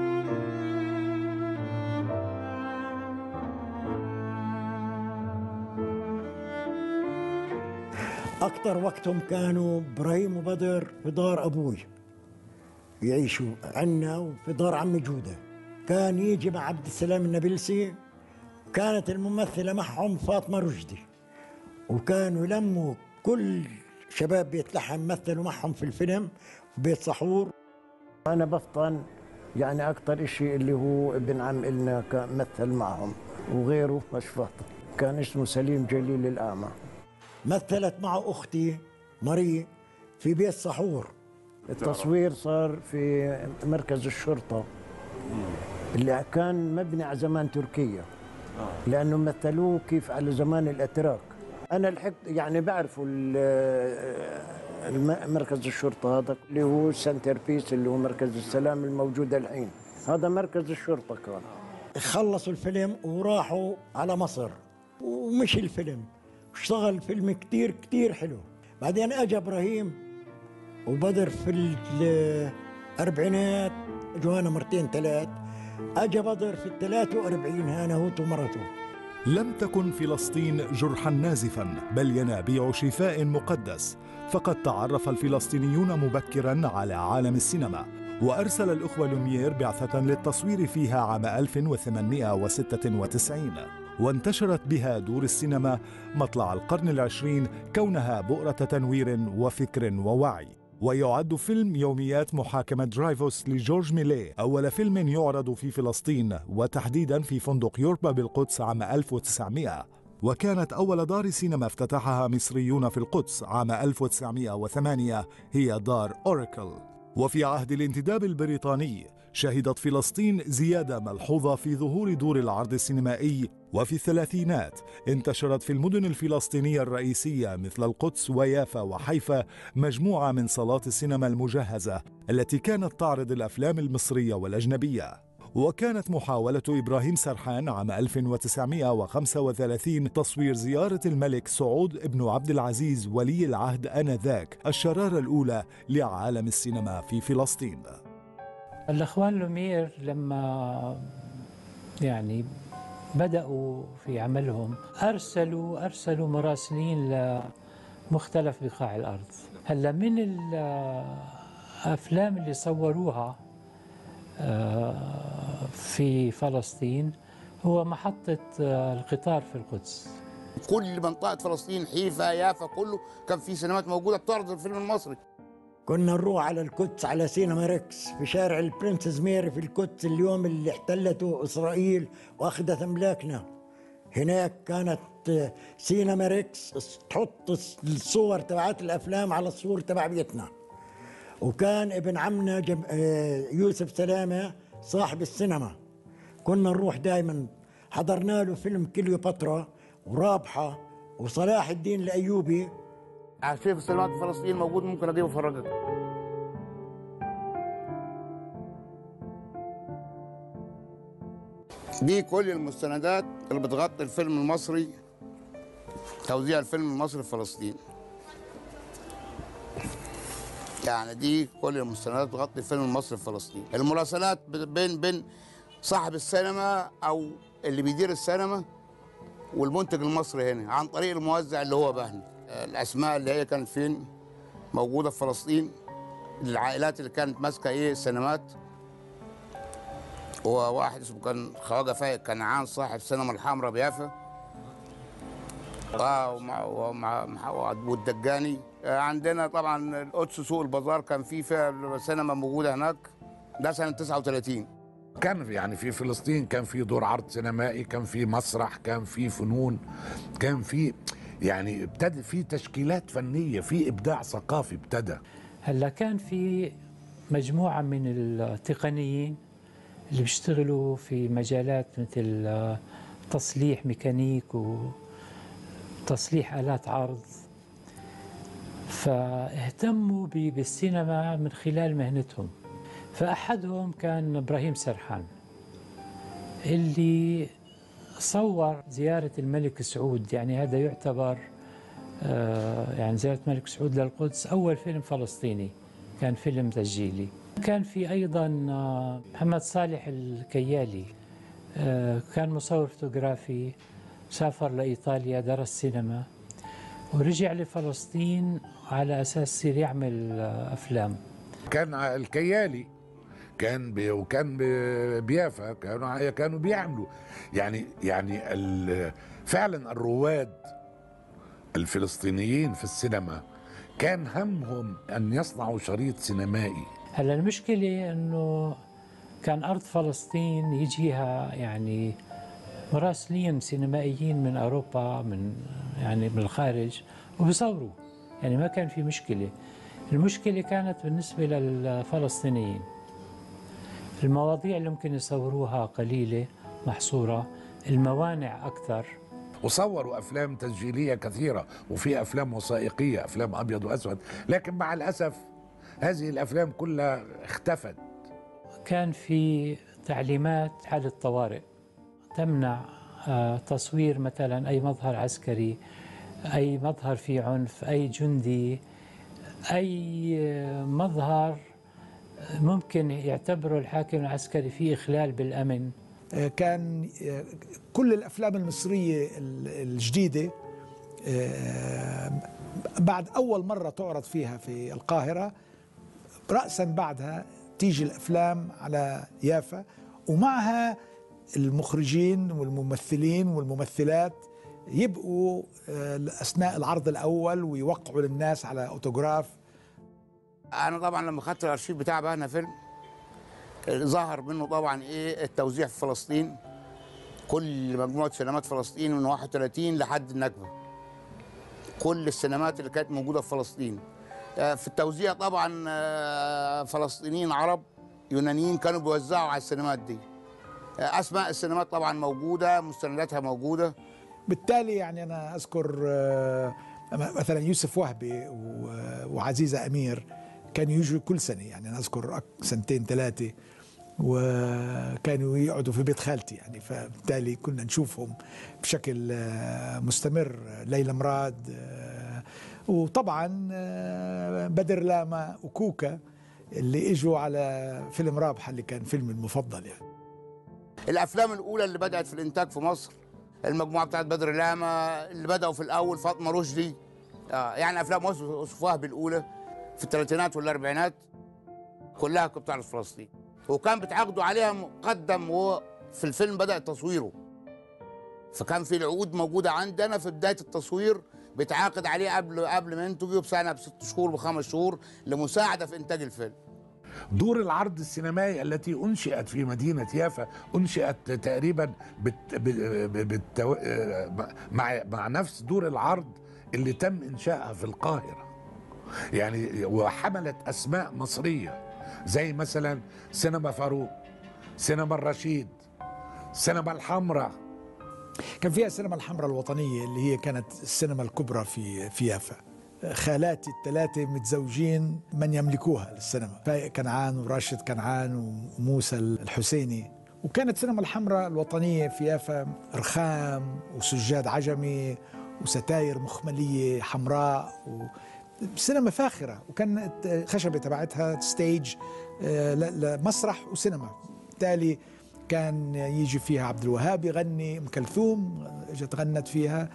اكثر وقتهم كانوا ابراهيم وبدر في دار ابوي يعيشوا عنا وفي دار عمي جوده كان يجي مع عبد السلام النابلسي كانت الممثله معهم فاطمه رشدي وكانوا يلموا كل شباب بيت لحم مثلوا معهم في الفيلم في بيت سحور انا بفطن يعني اكثر شيء اللي هو ابن عم إلنا كان مثل معهم وغيره مش فاطن كان اسمه سليم جليل الاعمى مثلت مع اختي مري في بيت سحور التصوير صار في مركز الشرطه اللي كان مبني على زمان تركيا لانه مثلوه كيف على زمان الاتراك انا لحقت يعني بعرفوا ال- الم- مركز الشرطه هذا اللي هو سنتر بيس اللي هو مركز السلام الموجود الحين هذا مركز الشرطه كان خلصوا الفيلم وراحوا على مصر ومشي الفيلم اشتغل فيلم كتير كتير حلو بعدين اجى ابراهيم وبدر في الاربعينات جوانا مرتين ثلاث اجى بدر في ال 43 هانا هو ومرته لم تكن فلسطين جرحا نازفا بل ينابيع شفاء مقدس فقد تعرف الفلسطينيون مبكرا على عالم السينما وأرسل الأخوة لوميير بعثة للتصوير فيها عام 1896 وانتشرت بها دور السينما مطلع القرن العشرين كونها بؤرة تنوير وفكر ووعي ويعد فيلم يوميات محاكمة درايفوس لجورج ميلي أول فيلم يعرض في فلسطين وتحديدا في فندق يوربا بالقدس عام 1900 وكانت أول دار سينما افتتحها مصريون في القدس عام 1908 هي دار أوراكل وفي عهد الانتداب البريطاني شهدت فلسطين زيادة ملحوظة في ظهور دور العرض السينمائي وفي الثلاثينات انتشرت في المدن الفلسطينية الرئيسية مثل القدس ويافا وحيفا مجموعة من صالات السينما المجهزة التي كانت تعرض الأفلام المصرية والأجنبية وكانت محاولة إبراهيم سرحان عام 1935 تصوير زيارة الملك سعود بن عبد العزيز ولي العهد آنذاك الشرارة الأولى لعالم السينما في فلسطين الأخوان لومير لما يعني بدأوا في عملهم أرسلوا أرسلوا مراسلين لمختلف بقاع الأرض هلا من الأفلام اللي صوروها آه، في فلسطين هو محطة آه، القطار في القدس كل منطقه فلسطين حيفا يافا كله كان في سينمات موجوده بتعرض الفيلم المصري كنا نروح على القدس على سينما ريكس في شارع البرنسس ميري في القدس اليوم اللي احتلته إسرائيل وأخذت أملاكنا هناك كانت سينما ريكس تحط الصور تبعات الأفلام على الصور تبع بيتنا وكان ابن عمنا جم... آه، يوسف سلامة صاحب السينما كنا نروح دائما حضرنا له فيلم كليوباترا ورابحة وصلاح الدين الأيوبي عشان في السينمات في فلسطين موجود ممكن اجيبه افرجك دي كل المستندات اللي بتغطي الفيلم المصري توزيع الفيلم المصري في فلسطين يعني دي كل المستندات بتغطي الفيلم المصري في فلسطين المراسلات بين بين صاحب السينما او اللي بيدير السينما والمنتج المصري هنا عن طريق الموزع اللي هو بهني الاسماء اللي هي كانت فين موجوده في فلسطين العائلات اللي كانت ماسكه ايه السينمات وواحد اسمه كان خواجه فايق كنعان صاحب السينما الحمراء بيافا اه ومع ومع مع- والدجاني آه، عندنا طبعا القدس سوق البازار كان في فيها سينما موجوده هناك ده سنه 39 كان يعني في فلسطين كان في دور عرض سينمائي كان في مسرح كان في فنون كان في يعني ابتدى في تشكيلات فنيه في ابداع ثقافي ابتدى هلا كان في مجموعة من التقنيين اللي بيشتغلوا في مجالات مثل آه، تصليح ميكانيك وتصليح آلات عرض فاهتموا ب- بالسينما من خلال مهنتهم فأحدهم كان إبراهيم سرحان اللي صور زيارة الملك سعود يعني هذا يعتبر آه، يعني زيارة الملك سعود للقدس أول فيلم فلسطيني كان فيلم تسجيلي كان في أيضا آه، محمد صالح الكيالي آه، كان مصور فوتوغرافي سافر لإيطاليا درس سينما ورجع لفلسطين على أساس يصير يعمل آه، أفلام كان الكيالي كان بي وكان بي- بيافا كانوا كانوا بيعملوا يعني يعني ال- فعلا الرواد الفلسطينيين في السينما كان همهم ان يصنعوا شريط سينمائي هلا المشكلة انه كان ارض فلسطين يجيها يعني مراسلين سينمائيين من اوروبا من يعني من الخارج وبيصوروا يعني ما كان في مشكلة المشكلة كانت بالنسبة للفلسطينيين المواضيع اللي ممكن يصوروها قليلة محصورة الموانع أكثر وصوروا افلام تسجيليه كثيره وفي افلام وثائقيه افلام ابيض واسود لكن مع الاسف هذه الافلام كلها اختفت كان في تعليمات حالة طوارئ تمنع آه، تصوير مثلا أي مظهر عسكري أي مظهر فيه عنف أي جندي أي آه، مظهر ممكن يعتبره الحاكم العسكري فيه إخلال بالأمن آه، كان آه، كل الافلام المصريه ال- الجديده آه، بعد اول مره تعرض فيها في القاهره راسا بعدها تيجي الافلام على يافا ومعها المخرجين والممثلين والممثلات يبقوا آه، اثناء العرض الاول ويوقعوا للناس على اوتوغراف انا طبعا لما خدت الارشيف بتاع بهنا فيلم ظهر منه طبعا ايه التوزيع في فلسطين كل مجموعه سينمات فلسطين من 31 لحد النكبه كل السينمات اللي كانت موجوده في فلسطين آه، في التوزيع طبعا آه، فلسطينيين عرب يونانيين كانوا بيوزعوا على السينمات دي آه، اسماء السينمات طبعا موجوده مستنداتها موجوده بالتالي يعني انا اذكر آه، مثلا يوسف وهبي و- وعزيزه امير كانوا يجوا كل سنه يعني انا اذكر أك- سنتين ثلاثه وكانوا يقعدوا في بيت خالتي يعني فبالتالي كنا نشوفهم بشكل آه، مستمر ليلى مراد آه، وطبعا آه، بدر لاما وكوكا اللي اجوا على فيلم رابحه اللي كان فيلمي المفضل يعني الافلام الاولى اللي بدات في الانتاج في مصر المجموعه بتاعت بدر لاما اللي بداوا في الاول فاطمه رشدي آه يعني افلام يوسف وهبي الاولى في الثلاثينات والاربعينات كلها كانت بتعرض فلسطين وكان بتعاقدوا عليها مقدم وفي الفيلم بدا تصويره فكان في العقود موجوده عندنا في بدايه التصوير بيتعاقد عليه قبل قبل ما ينتجوا بسنه بست شهور بخمس شهور لمساعده في انتاج الفيلم دور العرض السينمائي التي انشئت في مدينه يافا انشئت تقريبا بت ب- بالتو... مع مع نفس دور العرض اللي تم انشائها في القاهره يعني وحملت اسماء مصريه زي مثلا سينما فاروق سينما الرشيد سينما الحمراء كان فيها السينما الحمراء الوطنيه اللي هي كانت السينما الكبرى في في يافا خالاتي الثلاثة متزوجين من يملكوها للسينما فايق كنعان وراشد كنعان وموسى الحسيني وكانت السينما الحمراء الوطنية في يافا رخام وسجاد عجمي وستاير مخملية حمراء سينما فاخرة وكانت خشبة تبعتها ستيج آه، ل- لمسرح وسينما بالتالي كان يجي فيها عبد الوهاب يغني ام كلثوم اجت غنت فيها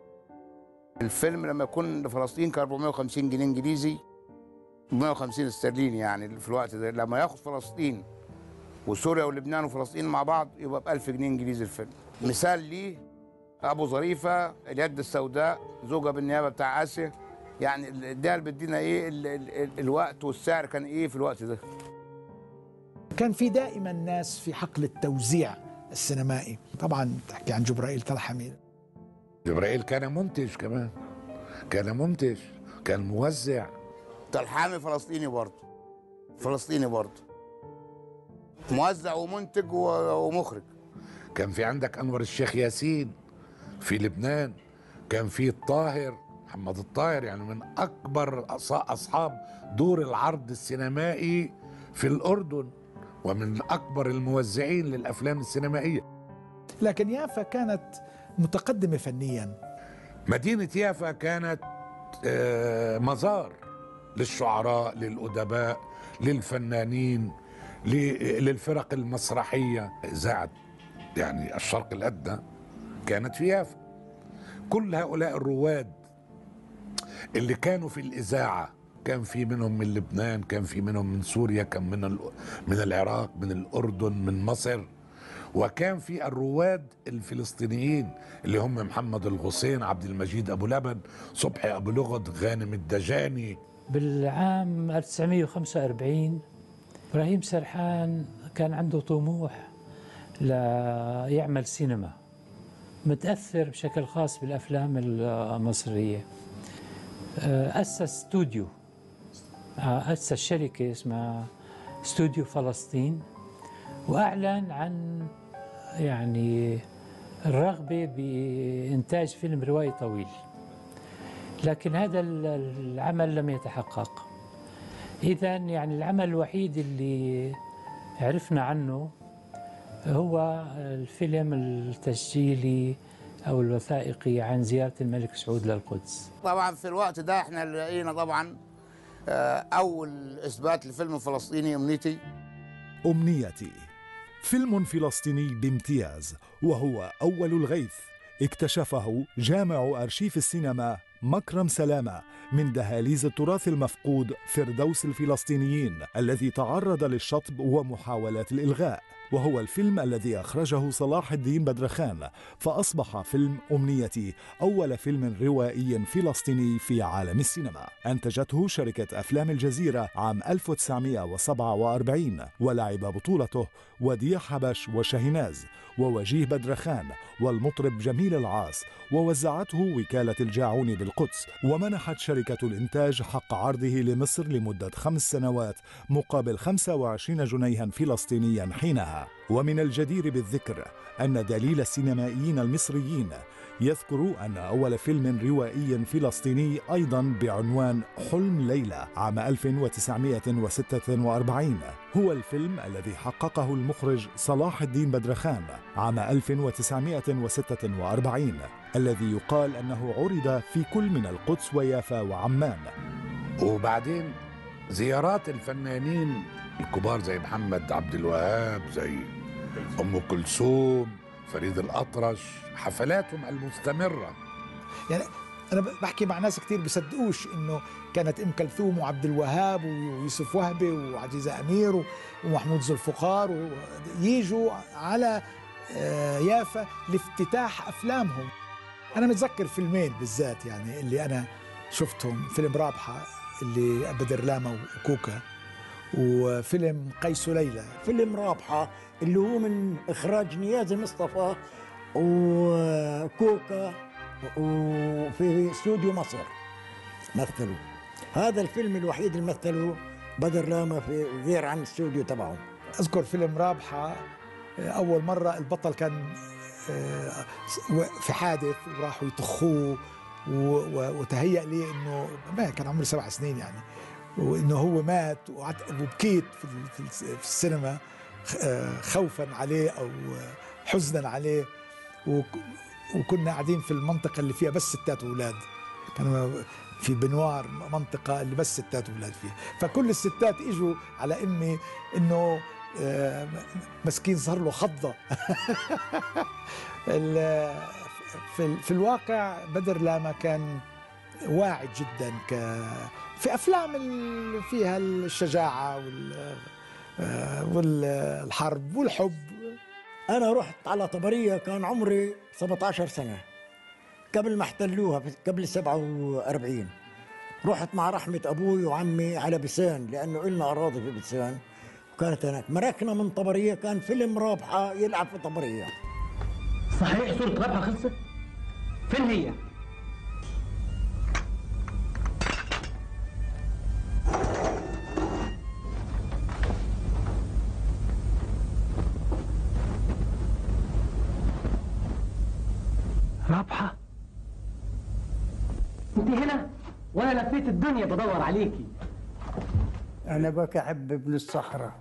الفيلم لما يكون لفلسطين كان 450 جنيه انجليزي 150 استرليني يعني في الوقت ده لما ياخد فلسطين وسوريا ولبنان وفلسطين مع بعض يبقى ب 1000 جنيه انجليزي الفيلم مثال ليه ابو ظريفه اليد السوداء زوجة بالنيابه بتاع اسيا يعني ده اللي بيدينا ايه ال ال ال الوقت والسعر كان ايه في الوقت ده كان في دائما ناس في حقل التوزيع السينمائي طبعا تحكي عن جبرائيل طلحمي جبرائيل كان منتج كمان كان منتج كان موزع طلحامي فلسطيني برضه فلسطيني برضه موزع ومنتج و- ومخرج كان في عندك انور الشيخ ياسين في لبنان كان في الطاهر محمد الطاهر يعني من اكبر أص- اصحاب دور العرض السينمائي في الاردن ومن اكبر الموزعين للافلام السينمائيه لكن يافا كانت متقدمة فنيا مدينه يافا كانت آه، مزار للشعراء للادباء للفنانين ل- للفرق المسرحيه اذاعه يعني الشرق الادنى كانت في يافا كل هؤلاء الرواد اللي كانوا في الاذاعه كان في منهم من لبنان كان في منهم من سوريا كان من ال- من العراق من الاردن من مصر وكان في الرواد الفلسطينيين اللي هم محمد الغصين عبد المجيد ابو لبن صبحي ابو لغد غانم الدجاني بالعام 1945 ابراهيم سرحان كان عنده طموح ليعمل سينما متاثر بشكل خاص بالافلام المصريه آه، اسس استوديو آه، اسس شركه اسمها استوديو فلسطين واعلن عن يعني الرغبه بانتاج فيلم روائي طويل لكن هذا ال- العمل لم يتحقق اذا يعني العمل الوحيد اللي عرفنا عنه هو الفيلم التسجيلي او الوثائقي عن زياره الملك سعود للقدس طبعا في الوقت ده احنا لقينا طبعا آه، اول اثبات لفيلم فلسطيني امنيتي أمنيتي فيلم فلسطيني بامتياز وهو أول الغيث اكتشفه جامع أرشيف السينما مكرم سلامة من دهاليز التراث المفقود فردوس الفلسطينيين الذي تعرض للشطب ومحاولات الإلغاء وهو الفيلم الذي أخرجه صلاح الدين بدرخان فأصبح فيلم أمنيتي أول فيلم روائي فلسطيني في عالم السينما أنتجته شركة أفلام الجزيرة عام 1947 ولعب بطولته وديع حبش وشاهناز ووجيه بدرخان والمطرب جميل العاص ووزعته وكالة الجاعون بالقدس القدس ومنحت شركة الإنتاج حق عرضه لمصر لمدة خمس سنوات مقابل 25 جنيها فلسطينيا حينها ومن الجدير بالذكر أن دليل السينمائيين المصريين يذكر أن أول فيلم روائي فلسطيني أيضا بعنوان حلم ليلى عام 1946 هو الفيلم الذي حققه المخرج صلاح الدين بدرخان عام 1946 الذي يقال أنه عرض في كل من القدس ويافا وعمان وبعدين زيارات الفنانين الكبار زي محمد عبد الوهاب زي ام كلثوم فريد الاطرش حفلاتهم المستمره يعني انا بحكي مع ناس كتير بيصدقوش انه كانت ام كلثوم وعبد الوهاب ويوسف وهبي وعزيزه امير ومحمود ذوالفقار يجوا على آه، يافا لافتتاح افلامهم انا متذكر فيلمين بالذات يعني اللي انا شفتهم فيلم رابحه اللي بدر لاما وكوكا وفيلم قيس ليلى فيلم رابحة اللي هو من إخراج نيازي مصطفى وكوكا وفي استوديو مصر مثلوا هذا الفيلم الوحيد اللي مثله بدر لاما في غير عن الاستوديو تبعه اذكر فيلم رابحه اول مره البطل كان آه، في حادث وراحوا يطخوه و- وتهيأ لي انه ما كان عمري سبع سنين يعني وانه هو مات وقعدت- وبكيت في ال- في الس- في السينما آه، خوفا عليه او حزنا عليه وك- وكنا قاعدين في المنطقه اللي فيها بس ستات واولاد كانوا في بنوار منطقه اللي بس ستات واولاد فيها فكل الستات اجوا على امي انه آه، مسكين صار له خضه ال- في ال- في الواقع بدر لاما كان واعد جدا ك في افلام اللي فيها الشجاعه وال آه، والحرب والحب أنا رحت على طبرية كان عمري 17 سنة قبل ما احتلوها في- قبل 47 رحت مع رحمة أبوي وعمي على بسان لأنه إلنا أراضي في بسان وكانت هناك مركنا من طبرية كان فيلم رابحة يلعب في طبرية صحيح صورة رابحة خلصت؟ فين هي؟ رابحة؟ انت هنا؟ وانا لفيت الدنيا بدور عليكي أنا بك أحب ابن الصحراء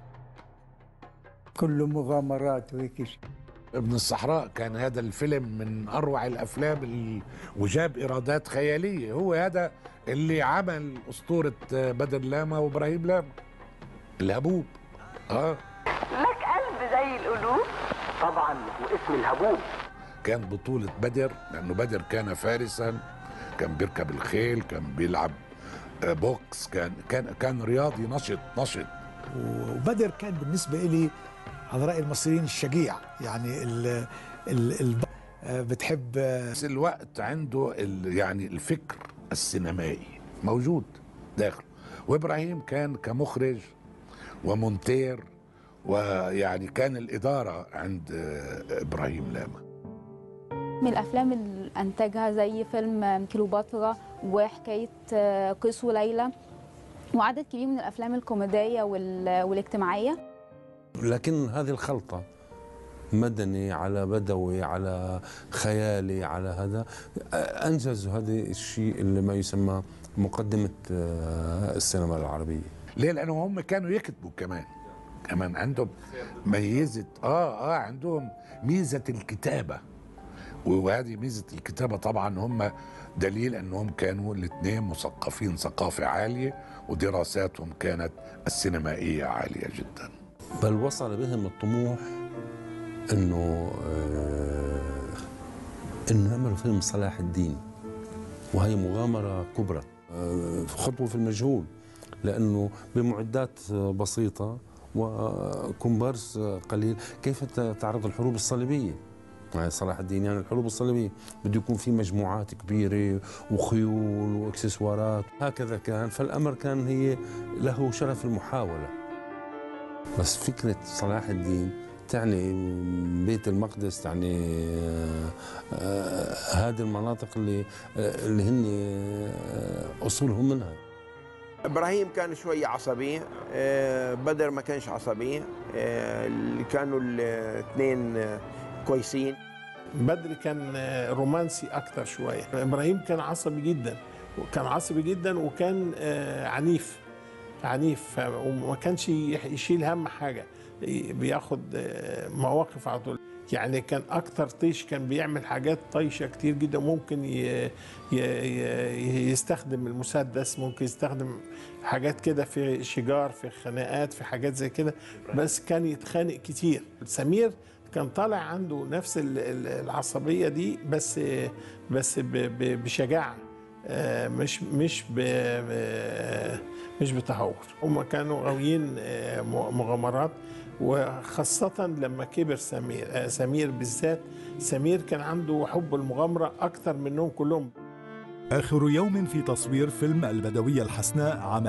كله مغامرات وهيك شيء ابن الصحراء كان هذا الفيلم من اروع الافلام اللي وجاب ايرادات خياليه هو هذا اللي عمل اسطوره بدر لاما وابراهيم لاما الهبوب اه لك قلب زي القلوب طبعا واسم الهبوب كان بطولة بدر لأنه بدر كان فارسا كان بيركب الخيل كان بيلعب آه، بوكس كان كان كان رياضي نشط نشط وبدر كان بالنسبة لي على رأي المصريين الشجيع يعني ال ال ال بتحب في الوقت عنده ال يعني الفكر السينمائي موجود داخله وابراهيم كان كمخرج ومونتير ويعني كان الإدارة عند آه، إبراهيم لاما من الافلام اللي انتجها زي فيلم كيلوباترا وحكايه آه، قيس وليلى وعدد كبير من الافلام الكوميديه وال- والاجتماعيه لكن هذه الخلطة مدني على بدوي على خيالي على هذا أنجزوا هذا الشيء اللي ما يسمى مقدمة آه، السينما العربية ليه لأنه هم كانوا يكتبوا كمان كمان عندهم ميزة اه اه عندهم ميزة الكتابة وهذه ميزة الكتابة طبعا هم دليل انهم كانوا الاثنين مثقفين ثقافة عالية ودراساتهم كانت السينمائية عالية جدا بل وصل بهم الطموح انه آه، انه يعملوا فيلم صلاح الدين وهي مغامره كبرى آه، خطوه في المجهول لانه بمعدات آه، بسيطه وكومبارس آه، قليل كيف ت- تعرض الحروب الصليبيه يعني صلاح الدين يعني الحروب الصليبيه بده يكون في مجموعات كبيره وخيول واكسسوارات هكذا كان فالامر كان هي له شرف المحاوله بس فكرة صلاح الدين تعني بيت المقدس تعني آه، آه، هذه المناطق اللي آه، اللي هن آه، اصولهم منها ابراهيم كان شوي عصبي آه، بدر ما كانش عصبي آه، اللي كانوا الاثنين آه، كويسين بدر كان رومانسي اكتر شويه ابراهيم كان عصبي جدا كان عصبي جدا وكان آه، عنيف عنيف ف- وما كانش يح- يشيل هم حاجه بياخد آه، مواقف على طول يعني كان اكتر طيش كان بيعمل حاجات طيشه كتير جدا ممكن ي- ي- ي- يستخدم المسدس ممكن يستخدم حاجات كده في شجار في خناقات في حاجات زي كده بس كان يتخانق كتير سمير كان طالع عنده نفس ال- ال- العصبيه دي بس بس ب- ب- بشجاعه آه، مش مش ب ب- مش بتهور هم كانوا غاويين آه، م- مغامرات وخاصة لما كبر سمير آه، سمير بالذات سمير كان عنده حب المغامرة أكثر منهم كلهم آخر يوم في تصوير فيلم البدوية الحسناء عام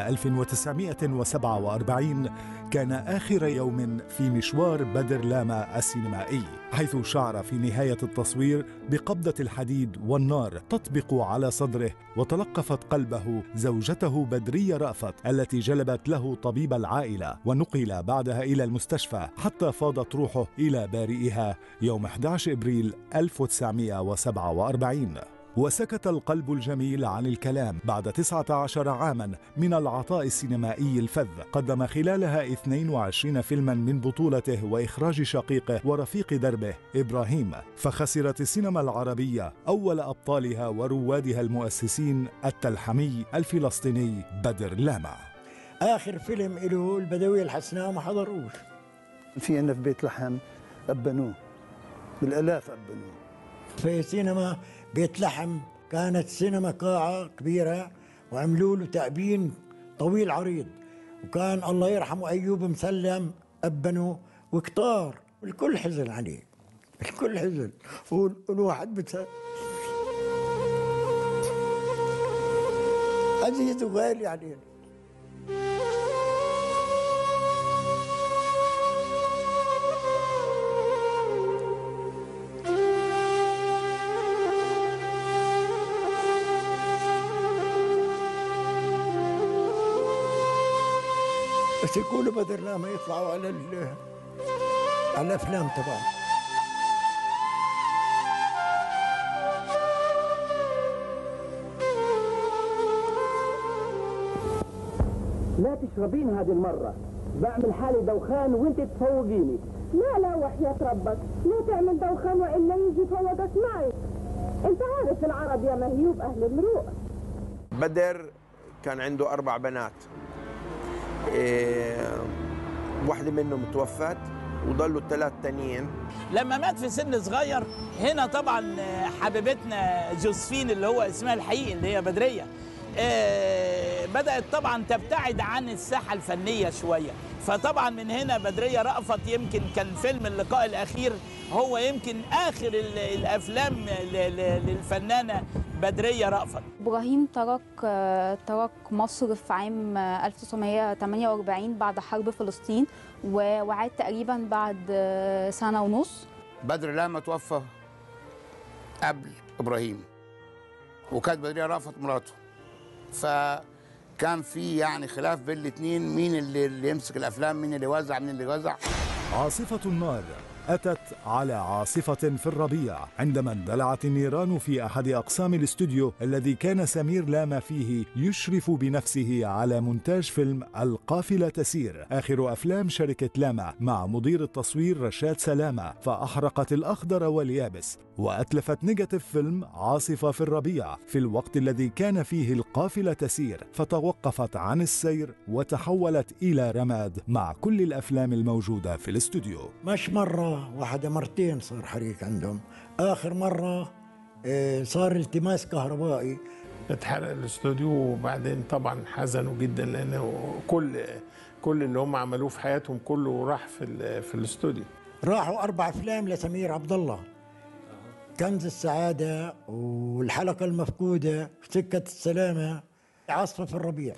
1947 كان آخر يوم في مشوار بدر لاما السينمائي حيث شعر في نهاية التصوير بقبضة الحديد والنار تطبق على صدره وتلقفت قلبه زوجته بدرية رأفت التي جلبت له طبيب العائلة ونقل بعدها إلى المستشفى حتى فاضت روحه إلى بارئها يوم 11 إبريل 1947 وسكت القلب الجميل عن الكلام بعد 19 عاما من العطاء السينمائي الفذ قدم خلالها 22 فيلما من بطولته وإخراج شقيقه ورفيق دربه إبراهيم فخسرت السينما العربية أول أبطالها وروادها المؤسسين التلحمي الفلسطيني بدر لاما اخر فيلم له البدويه الحسناء ما حضروش في عندنا في بيت لحم أبنوه بالآلاف أبنوه في سينما بيت لحم كانت سينما قاعة كبيرة وعملوا له تأبين طويل عريض وكان الله يرحمه أيوب مسلم أبنه وكتار الكل حزن عليه الكل حزن وال- والواحد بت عزيز وغالي علينا بس يقولوا بدرنا ما يطلعوا على ال- على الافلام تبعهم لا تشربين هذه المرة بعمل حالي دوخان وانت تفوقيني لا لا وحياة ربك لا تعمل دوخان وإلا يجي فوقك معي انت عارف العرب يا مهيوب أهل المروء بدر كان عنده أربع بنات إيه، واحدة منهم توفت وضلوا الثلاث تانيين لما مات في سن صغير هنا طبعا حبيبتنا جوزفين اللي هو اسمها الحقيقي اللي هي بدريه آه، بدات طبعا تبتعد عن الساحه الفنيه شويه فطبعا من هنا بدريه رأفت يمكن كان فيلم اللقاء الاخير هو يمكن اخر ال- الافلام ل- ل- للفنانه بدريه رأفت ابراهيم ترك آه، ترك مصر في عام آه، 1948 بعد حرب فلسطين و- وعاد تقريبا بعد آه، سنه ونص بدر لاما توفى قبل ابراهيم وكانت بدريه رأفت مراته فكان في يعني خلاف بين الاثنين مين اللي, اللي يمسك الافلام مين اللي يوزع مين اللي يوزع عاصفة النار أتت على عاصفة في الربيع عندما اندلعت النيران في أحد أقسام الاستوديو الذي كان سمير لاما فيه يشرف بنفسه على مونتاج فيلم القافلة تسير آخر أفلام شركة لاما مع مدير التصوير رشاد سلامة فأحرقت الأخضر واليابس وأتلفت نيجاتيف فيلم عاصفة في الربيع في الوقت الذي كان فيه القافلة تسير فتوقفت عن السير وتحولت إلى رماد مع كل الأفلام الموجودة في الاستوديو مش مرة واحدة مرتين صار حريق عندهم آخر مرة آه، صار التماس كهربائي اتحرق الاستوديو وبعدين طبعا حزنوا جدا لانه كل كل اللي هم عملوه في حياتهم كله راح في ال- في الاستوديو راحوا أربع أفلام لسمير عبد الله كنز السعادة والحلقة المفقودة سكة السلامة عاصفة في الربيع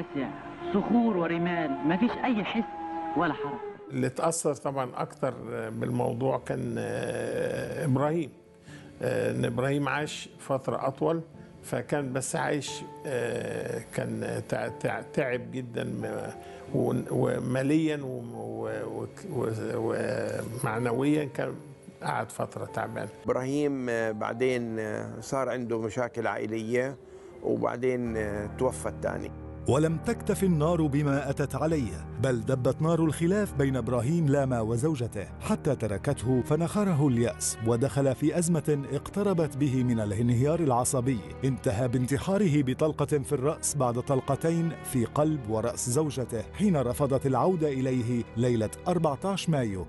واسع صخور ورمال ما فيش أي حس ولا حركة اللي اتأثر طبعا أكتر بالموضوع كان آه، إبراهيم آه، إن إبراهيم عاش فترة أطول فكان بس عايش آه، كان تع- تع- تعب جدا م- و- وماليا و- و- و- ومعنويا كان قعد فترة تعبان ابراهيم آه، بعدين آه، صار عنده مشاكل عائليه وبعدين آه، توفى الثاني ولم تكتف النار بما أتت عليه بل دبت نار الخلاف بين إبراهيم لاما وزوجته حتى تركته فنخره اليأس ودخل في أزمة اقتربت به من الانهيار العصبي انتهى بانتحاره بطلقة في الرأس بعد طلقتين في قلب ورأس زوجته حين رفضت العودة إليه ليلة 14 مايو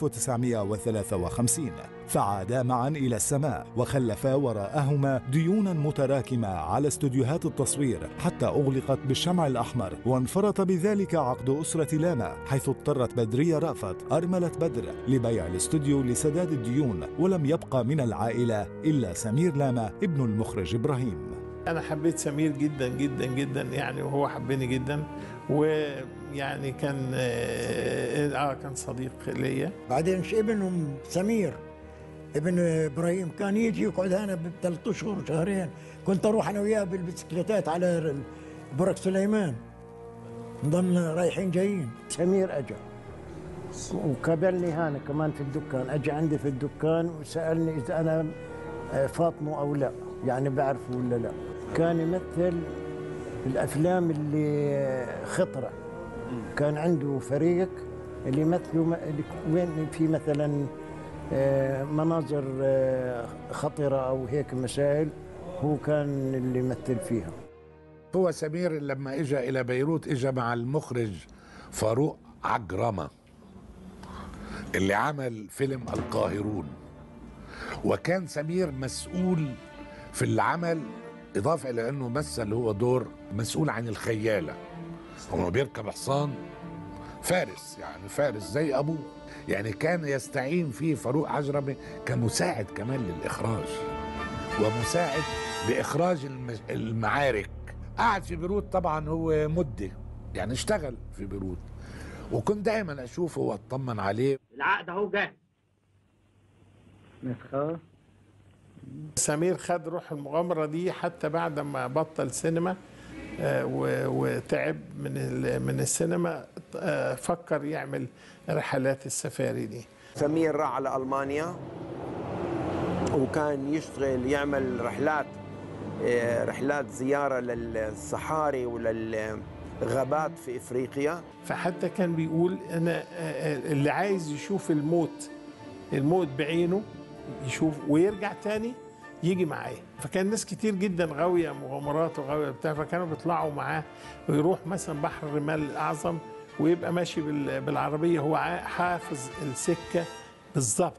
1953 فعادا معا إلى السماء وخلفا وراءهما ديونا متراكمة على استوديوهات التصوير حتى أغلقت بالشمع الأحمر وانفرط بذلك عقد أسرة لاما حيث اضطرت بدرية رأفت أرملة بدر لبيع الاستوديو لسداد الديون ولم يبقى من العائلة إلا سمير لاما ابن المخرج إبراهيم أنا حبيت سمير جدا جدا جدا يعني وهو حبني جدا ويعني كان آه آه، كان صديق ليا بعدين ش- ابنهم سمير ابن ابراهيم كان يجي يقعد هنا بثلاث اشهر شهرين كنت اروح انا وياه بالبسكليتات على ر- برك سليمان نضلنا رايحين جايين سمير اجى وقابلني هنا كمان في الدكان اجى عندي في الدكان وسالني اذا انا آه، فاطمه او لا يعني بعرفه ولا لا كان يمثل الافلام اللي آه، خطره كان عنده فريق اللي يمثلوا م- اللي وين في مثلا آه، مناظر آه، خطره او هيك مسائل هو كان اللي يمثل فيها هو سمير لما اجى الى بيروت اجى مع المخرج فاروق عجرمه اللي عمل فيلم القاهرون وكان سمير مسؤول في العمل اضافه الى انه مثل هو دور مسؤول عن الخياله هو بيركب حصان فارس يعني فارس زي ابوه يعني كان يستعين فيه فاروق عجرمه كمساعد كمان للاخراج ومساعد لاخراج الم- المعارك قعد في بيروت طبعا هو مده يعني اشتغل في بيروت وكنت دايما اشوفه واطمن عليه العقد اهو جاهز نسخه سمير خد روح المغامرة دي حتى بعد ما بطل سينما آه، و- وتعب من ال- من السينما آه، فكر يعمل رحلات السفاري دي سمير راح على المانيا وكان يشتغل يعمل رحلات آه، رحلات زياره للصحاري وللغابات في افريقيا فحتى كان بيقول انا آه، آه، اللي عايز يشوف الموت الموت بعينه يشوف ويرجع تاني يجي معايا فكان ناس كتير جدا غاويه مغامرات وغاويه بتاع فكانوا بيطلعوا معاه ويروح مثلا بحر الرمال الاعظم ويبقى ماشي بال- بالعربيه هو عا- حافظ السكه بالظبط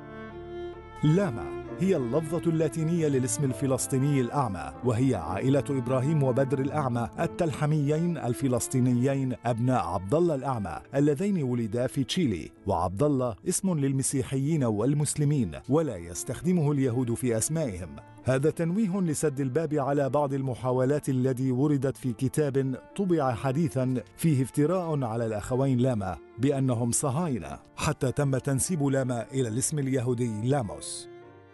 لاما هي اللفظة اللاتينية للاسم الفلسطيني الأعمى وهي عائلة إبراهيم وبدر الأعمى التلحميين الفلسطينيين أبناء عبد الله الأعمى اللذين ولدا في تشيلي وعبد الله اسم للمسيحيين والمسلمين ولا يستخدمه اليهود في أسمائهم هذا تنويه لسد الباب على بعض المحاولات التي وردت في كتاب طبع حديثا فيه افتراء على الأخوين لاما بأنهم صهاينة حتى تم تنسيب لاما إلى الاسم اليهودي لاموس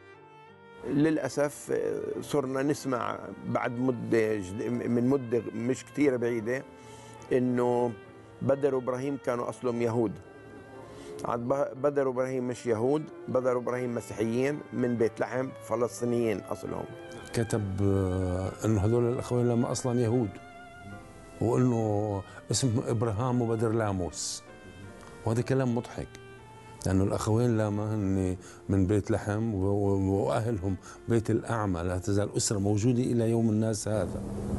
للاسف آه، صرنا نسمع بعد مده جد- من مده مش كثيره بعيده انه بدر وابراهيم كانوا اصلهم يهود عاد ب- بدر وابراهيم مش يهود بدر وابراهيم مسيحيين من بيت لحم فلسطينيين اصلهم كتب آه، انه هذول الاخوين لما اصلا يهود وانه اسم ابراهام وبدر لاموس وهذا كلام مضحك لانه الاخوين لاما هن من بيت لحم و- و- واهلهم بيت الاعمى لا تزال اسره موجوده الى يوم الناس هذا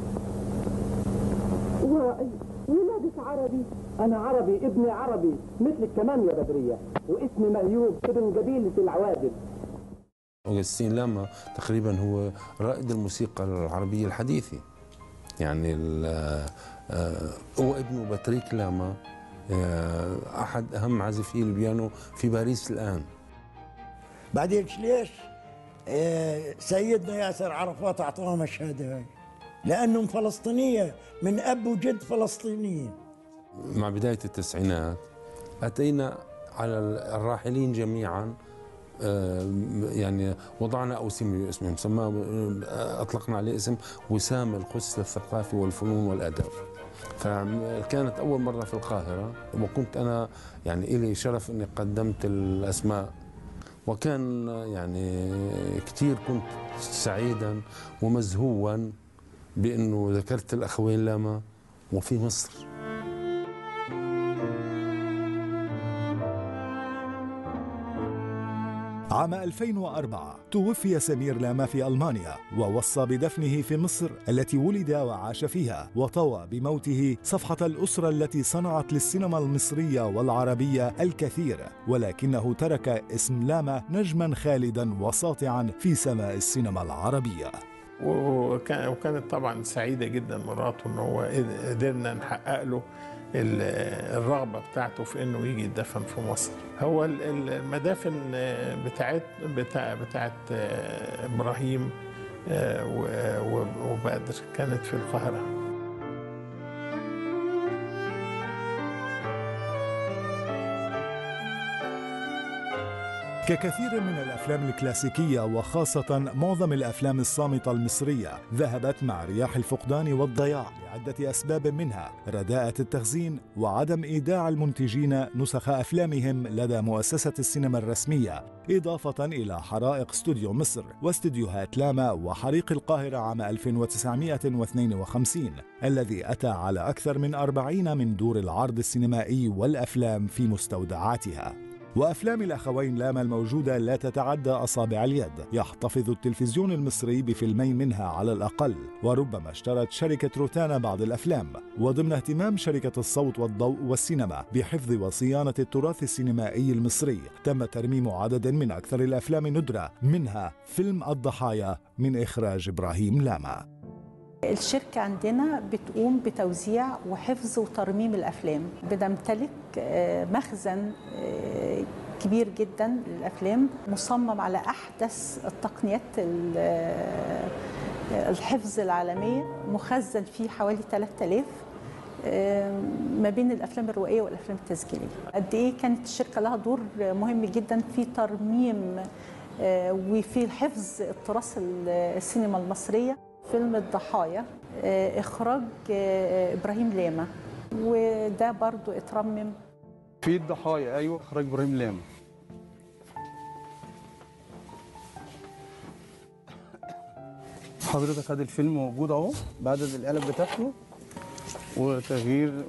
ولادك عربي أنا عربي ابني عربي مثلك كمان يا بدرية واسمي مهيوب ابن قبيلة العوادل أوغسطين لاما تقريبا هو رائد الموسيقى العربية الحديثة يعني ال- آه، هو ابنه باتريك لاما آه، أحد أهم عازفي البيانو في باريس الآن بعدين ليش آه، سيدنا ياسر عرفات اعطاهم الشهاده هاي لأنهم فلسطينية من أب وجد فلسطينيين مع بداية التسعينات أتينا على الراحلين جميعا آه، يعني وضعنا أوسمة باسمهم سماه آه، أطلقنا عليه اسم وسام القدس للثقافة والفنون والأدب فكانت أول مرة في القاهرة وكنت أنا يعني إلي شرف أني قدمت الأسماء وكان يعني كثير كنت سعيدا ومزهوا بأنه ذكرت الأخوين لاما وفي مصر عام 2004 توفي سمير لاما في ألمانيا ووصى بدفنه في مصر التي ولد وعاش فيها وطوى بموته صفحة الأسرة التي صنعت للسينما المصرية والعربية الكثير ولكنه ترك اسم لاما نجما خالدا وساطعا في سماء السينما العربية وكان- وكانت طبعا سعيدة جدا مراته ان هو قدرنا نحقق له ال- الرغبة بتاعته في انه يجي يدفن في مصر هو ال- ال- المدافن بتاعت بتاع بتاعت ابراهيم و- و- وبدر كانت في القاهرة ككثير من الافلام الكلاسيكيه وخاصه معظم الافلام الصامته المصريه ذهبت مع رياح الفقدان والضياع لعده اسباب منها رداءه التخزين وعدم ايداع المنتجين نسخ افلامهم لدى مؤسسه السينما الرسميه اضافه الى حرائق استوديو مصر واستديوهات لاما وحريق القاهره عام 1952 الذي اتى على اكثر من أربعين من دور العرض السينمائي والافلام في مستودعاتها وأفلام الأخوين لاما الموجودة لا تتعدى أصابع اليد يحتفظ التلفزيون المصري بفيلمين منها على الأقل وربما اشترت شركة روتانا بعض الأفلام وضمن اهتمام شركة الصوت والضوء والسينما بحفظ وصيانة التراث السينمائي المصري تم ترميم عدد من أكثر الأفلام ندرة منها فيلم الضحايا من إخراج إبراهيم لاما الشركة عندنا بتقوم بتوزيع وحفظ وترميم الأفلام بنمتلك آه، مخزن آه، كبير جدا للأفلام مصمم على أحدث التقنيات ال- آه، الحفظ العالمية مخزن فيه حوالي 3000 آه، ما بين الافلام الروائيه والافلام التسجيليه قد ايه كانت الشركه لها دور مهم جدا في ترميم آه، وفي حفظ التراث السينما المصريه فيلم الضحايا آه، اخراج آه، ابراهيم لاما وده برضو اترمم في الضحايا ايوه اخراج ابراهيم لام حضرتك ادي الفيلم موجود اهو بعدد القلب بتاعته وتغيير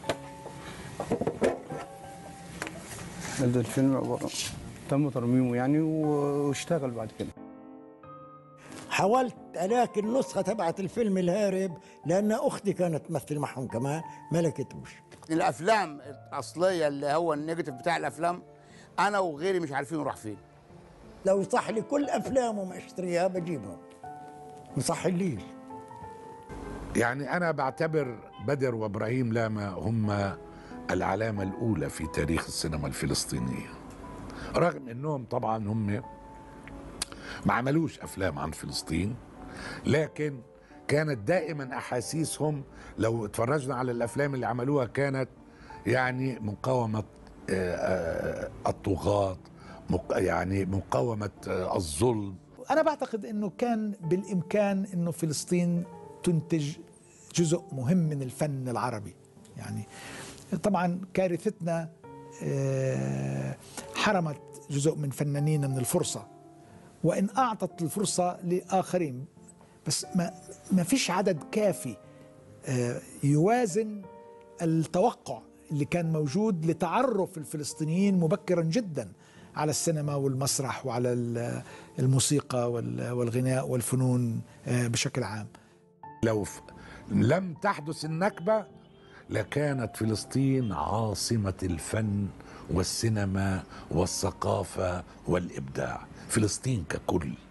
ده الفيلم عباره تم ترميمه يعني واشتغل بعد كده حاولت الاقي النسخه تبعت الفيلم الهارب لان اختي كانت تمثل معهم كمان ما لقيتوش الافلام الاصليه اللي هو النيجاتيف بتاع الافلام انا وغيري مش عارفين راح فين لو صح لي كل افلامه ما اشتريها بجيبها مصح ليش يعني أنا بعتبر بدر وإبراهيم لاما هم العلامة الأولى في تاريخ السينما الفلسطينية رغم أنهم طبعا هم ما عملوش أفلام عن فلسطين لكن كانت دائما أحاسيسهم لو اتفرجنا على الأفلام اللي عملوها كانت يعني مقاومة آه، آه، الطغاة مق- يعني مقاومة آه، الظلم أنا بعتقد أنه كان بالإمكان أنه فلسطين تنتج جزء مهم من الفن العربي يعني طبعا كارثتنا آه، حرمت جزء من فنانين من الفرصة وإن أعطت الفرصة لآخرين بس ما, ما فيش عدد كافي آه، يوازن التوقع اللي كان موجود لتعرف الفلسطينيين مبكرا جدا على السينما والمسرح وعلى ال- الموسيقى وال- والغناء والفنون آه، بشكل عام لو ف... لم تحدث النكبة لكانت فلسطين عاصمة الفن والسينما والثقافة والإبداع فلسطين ككل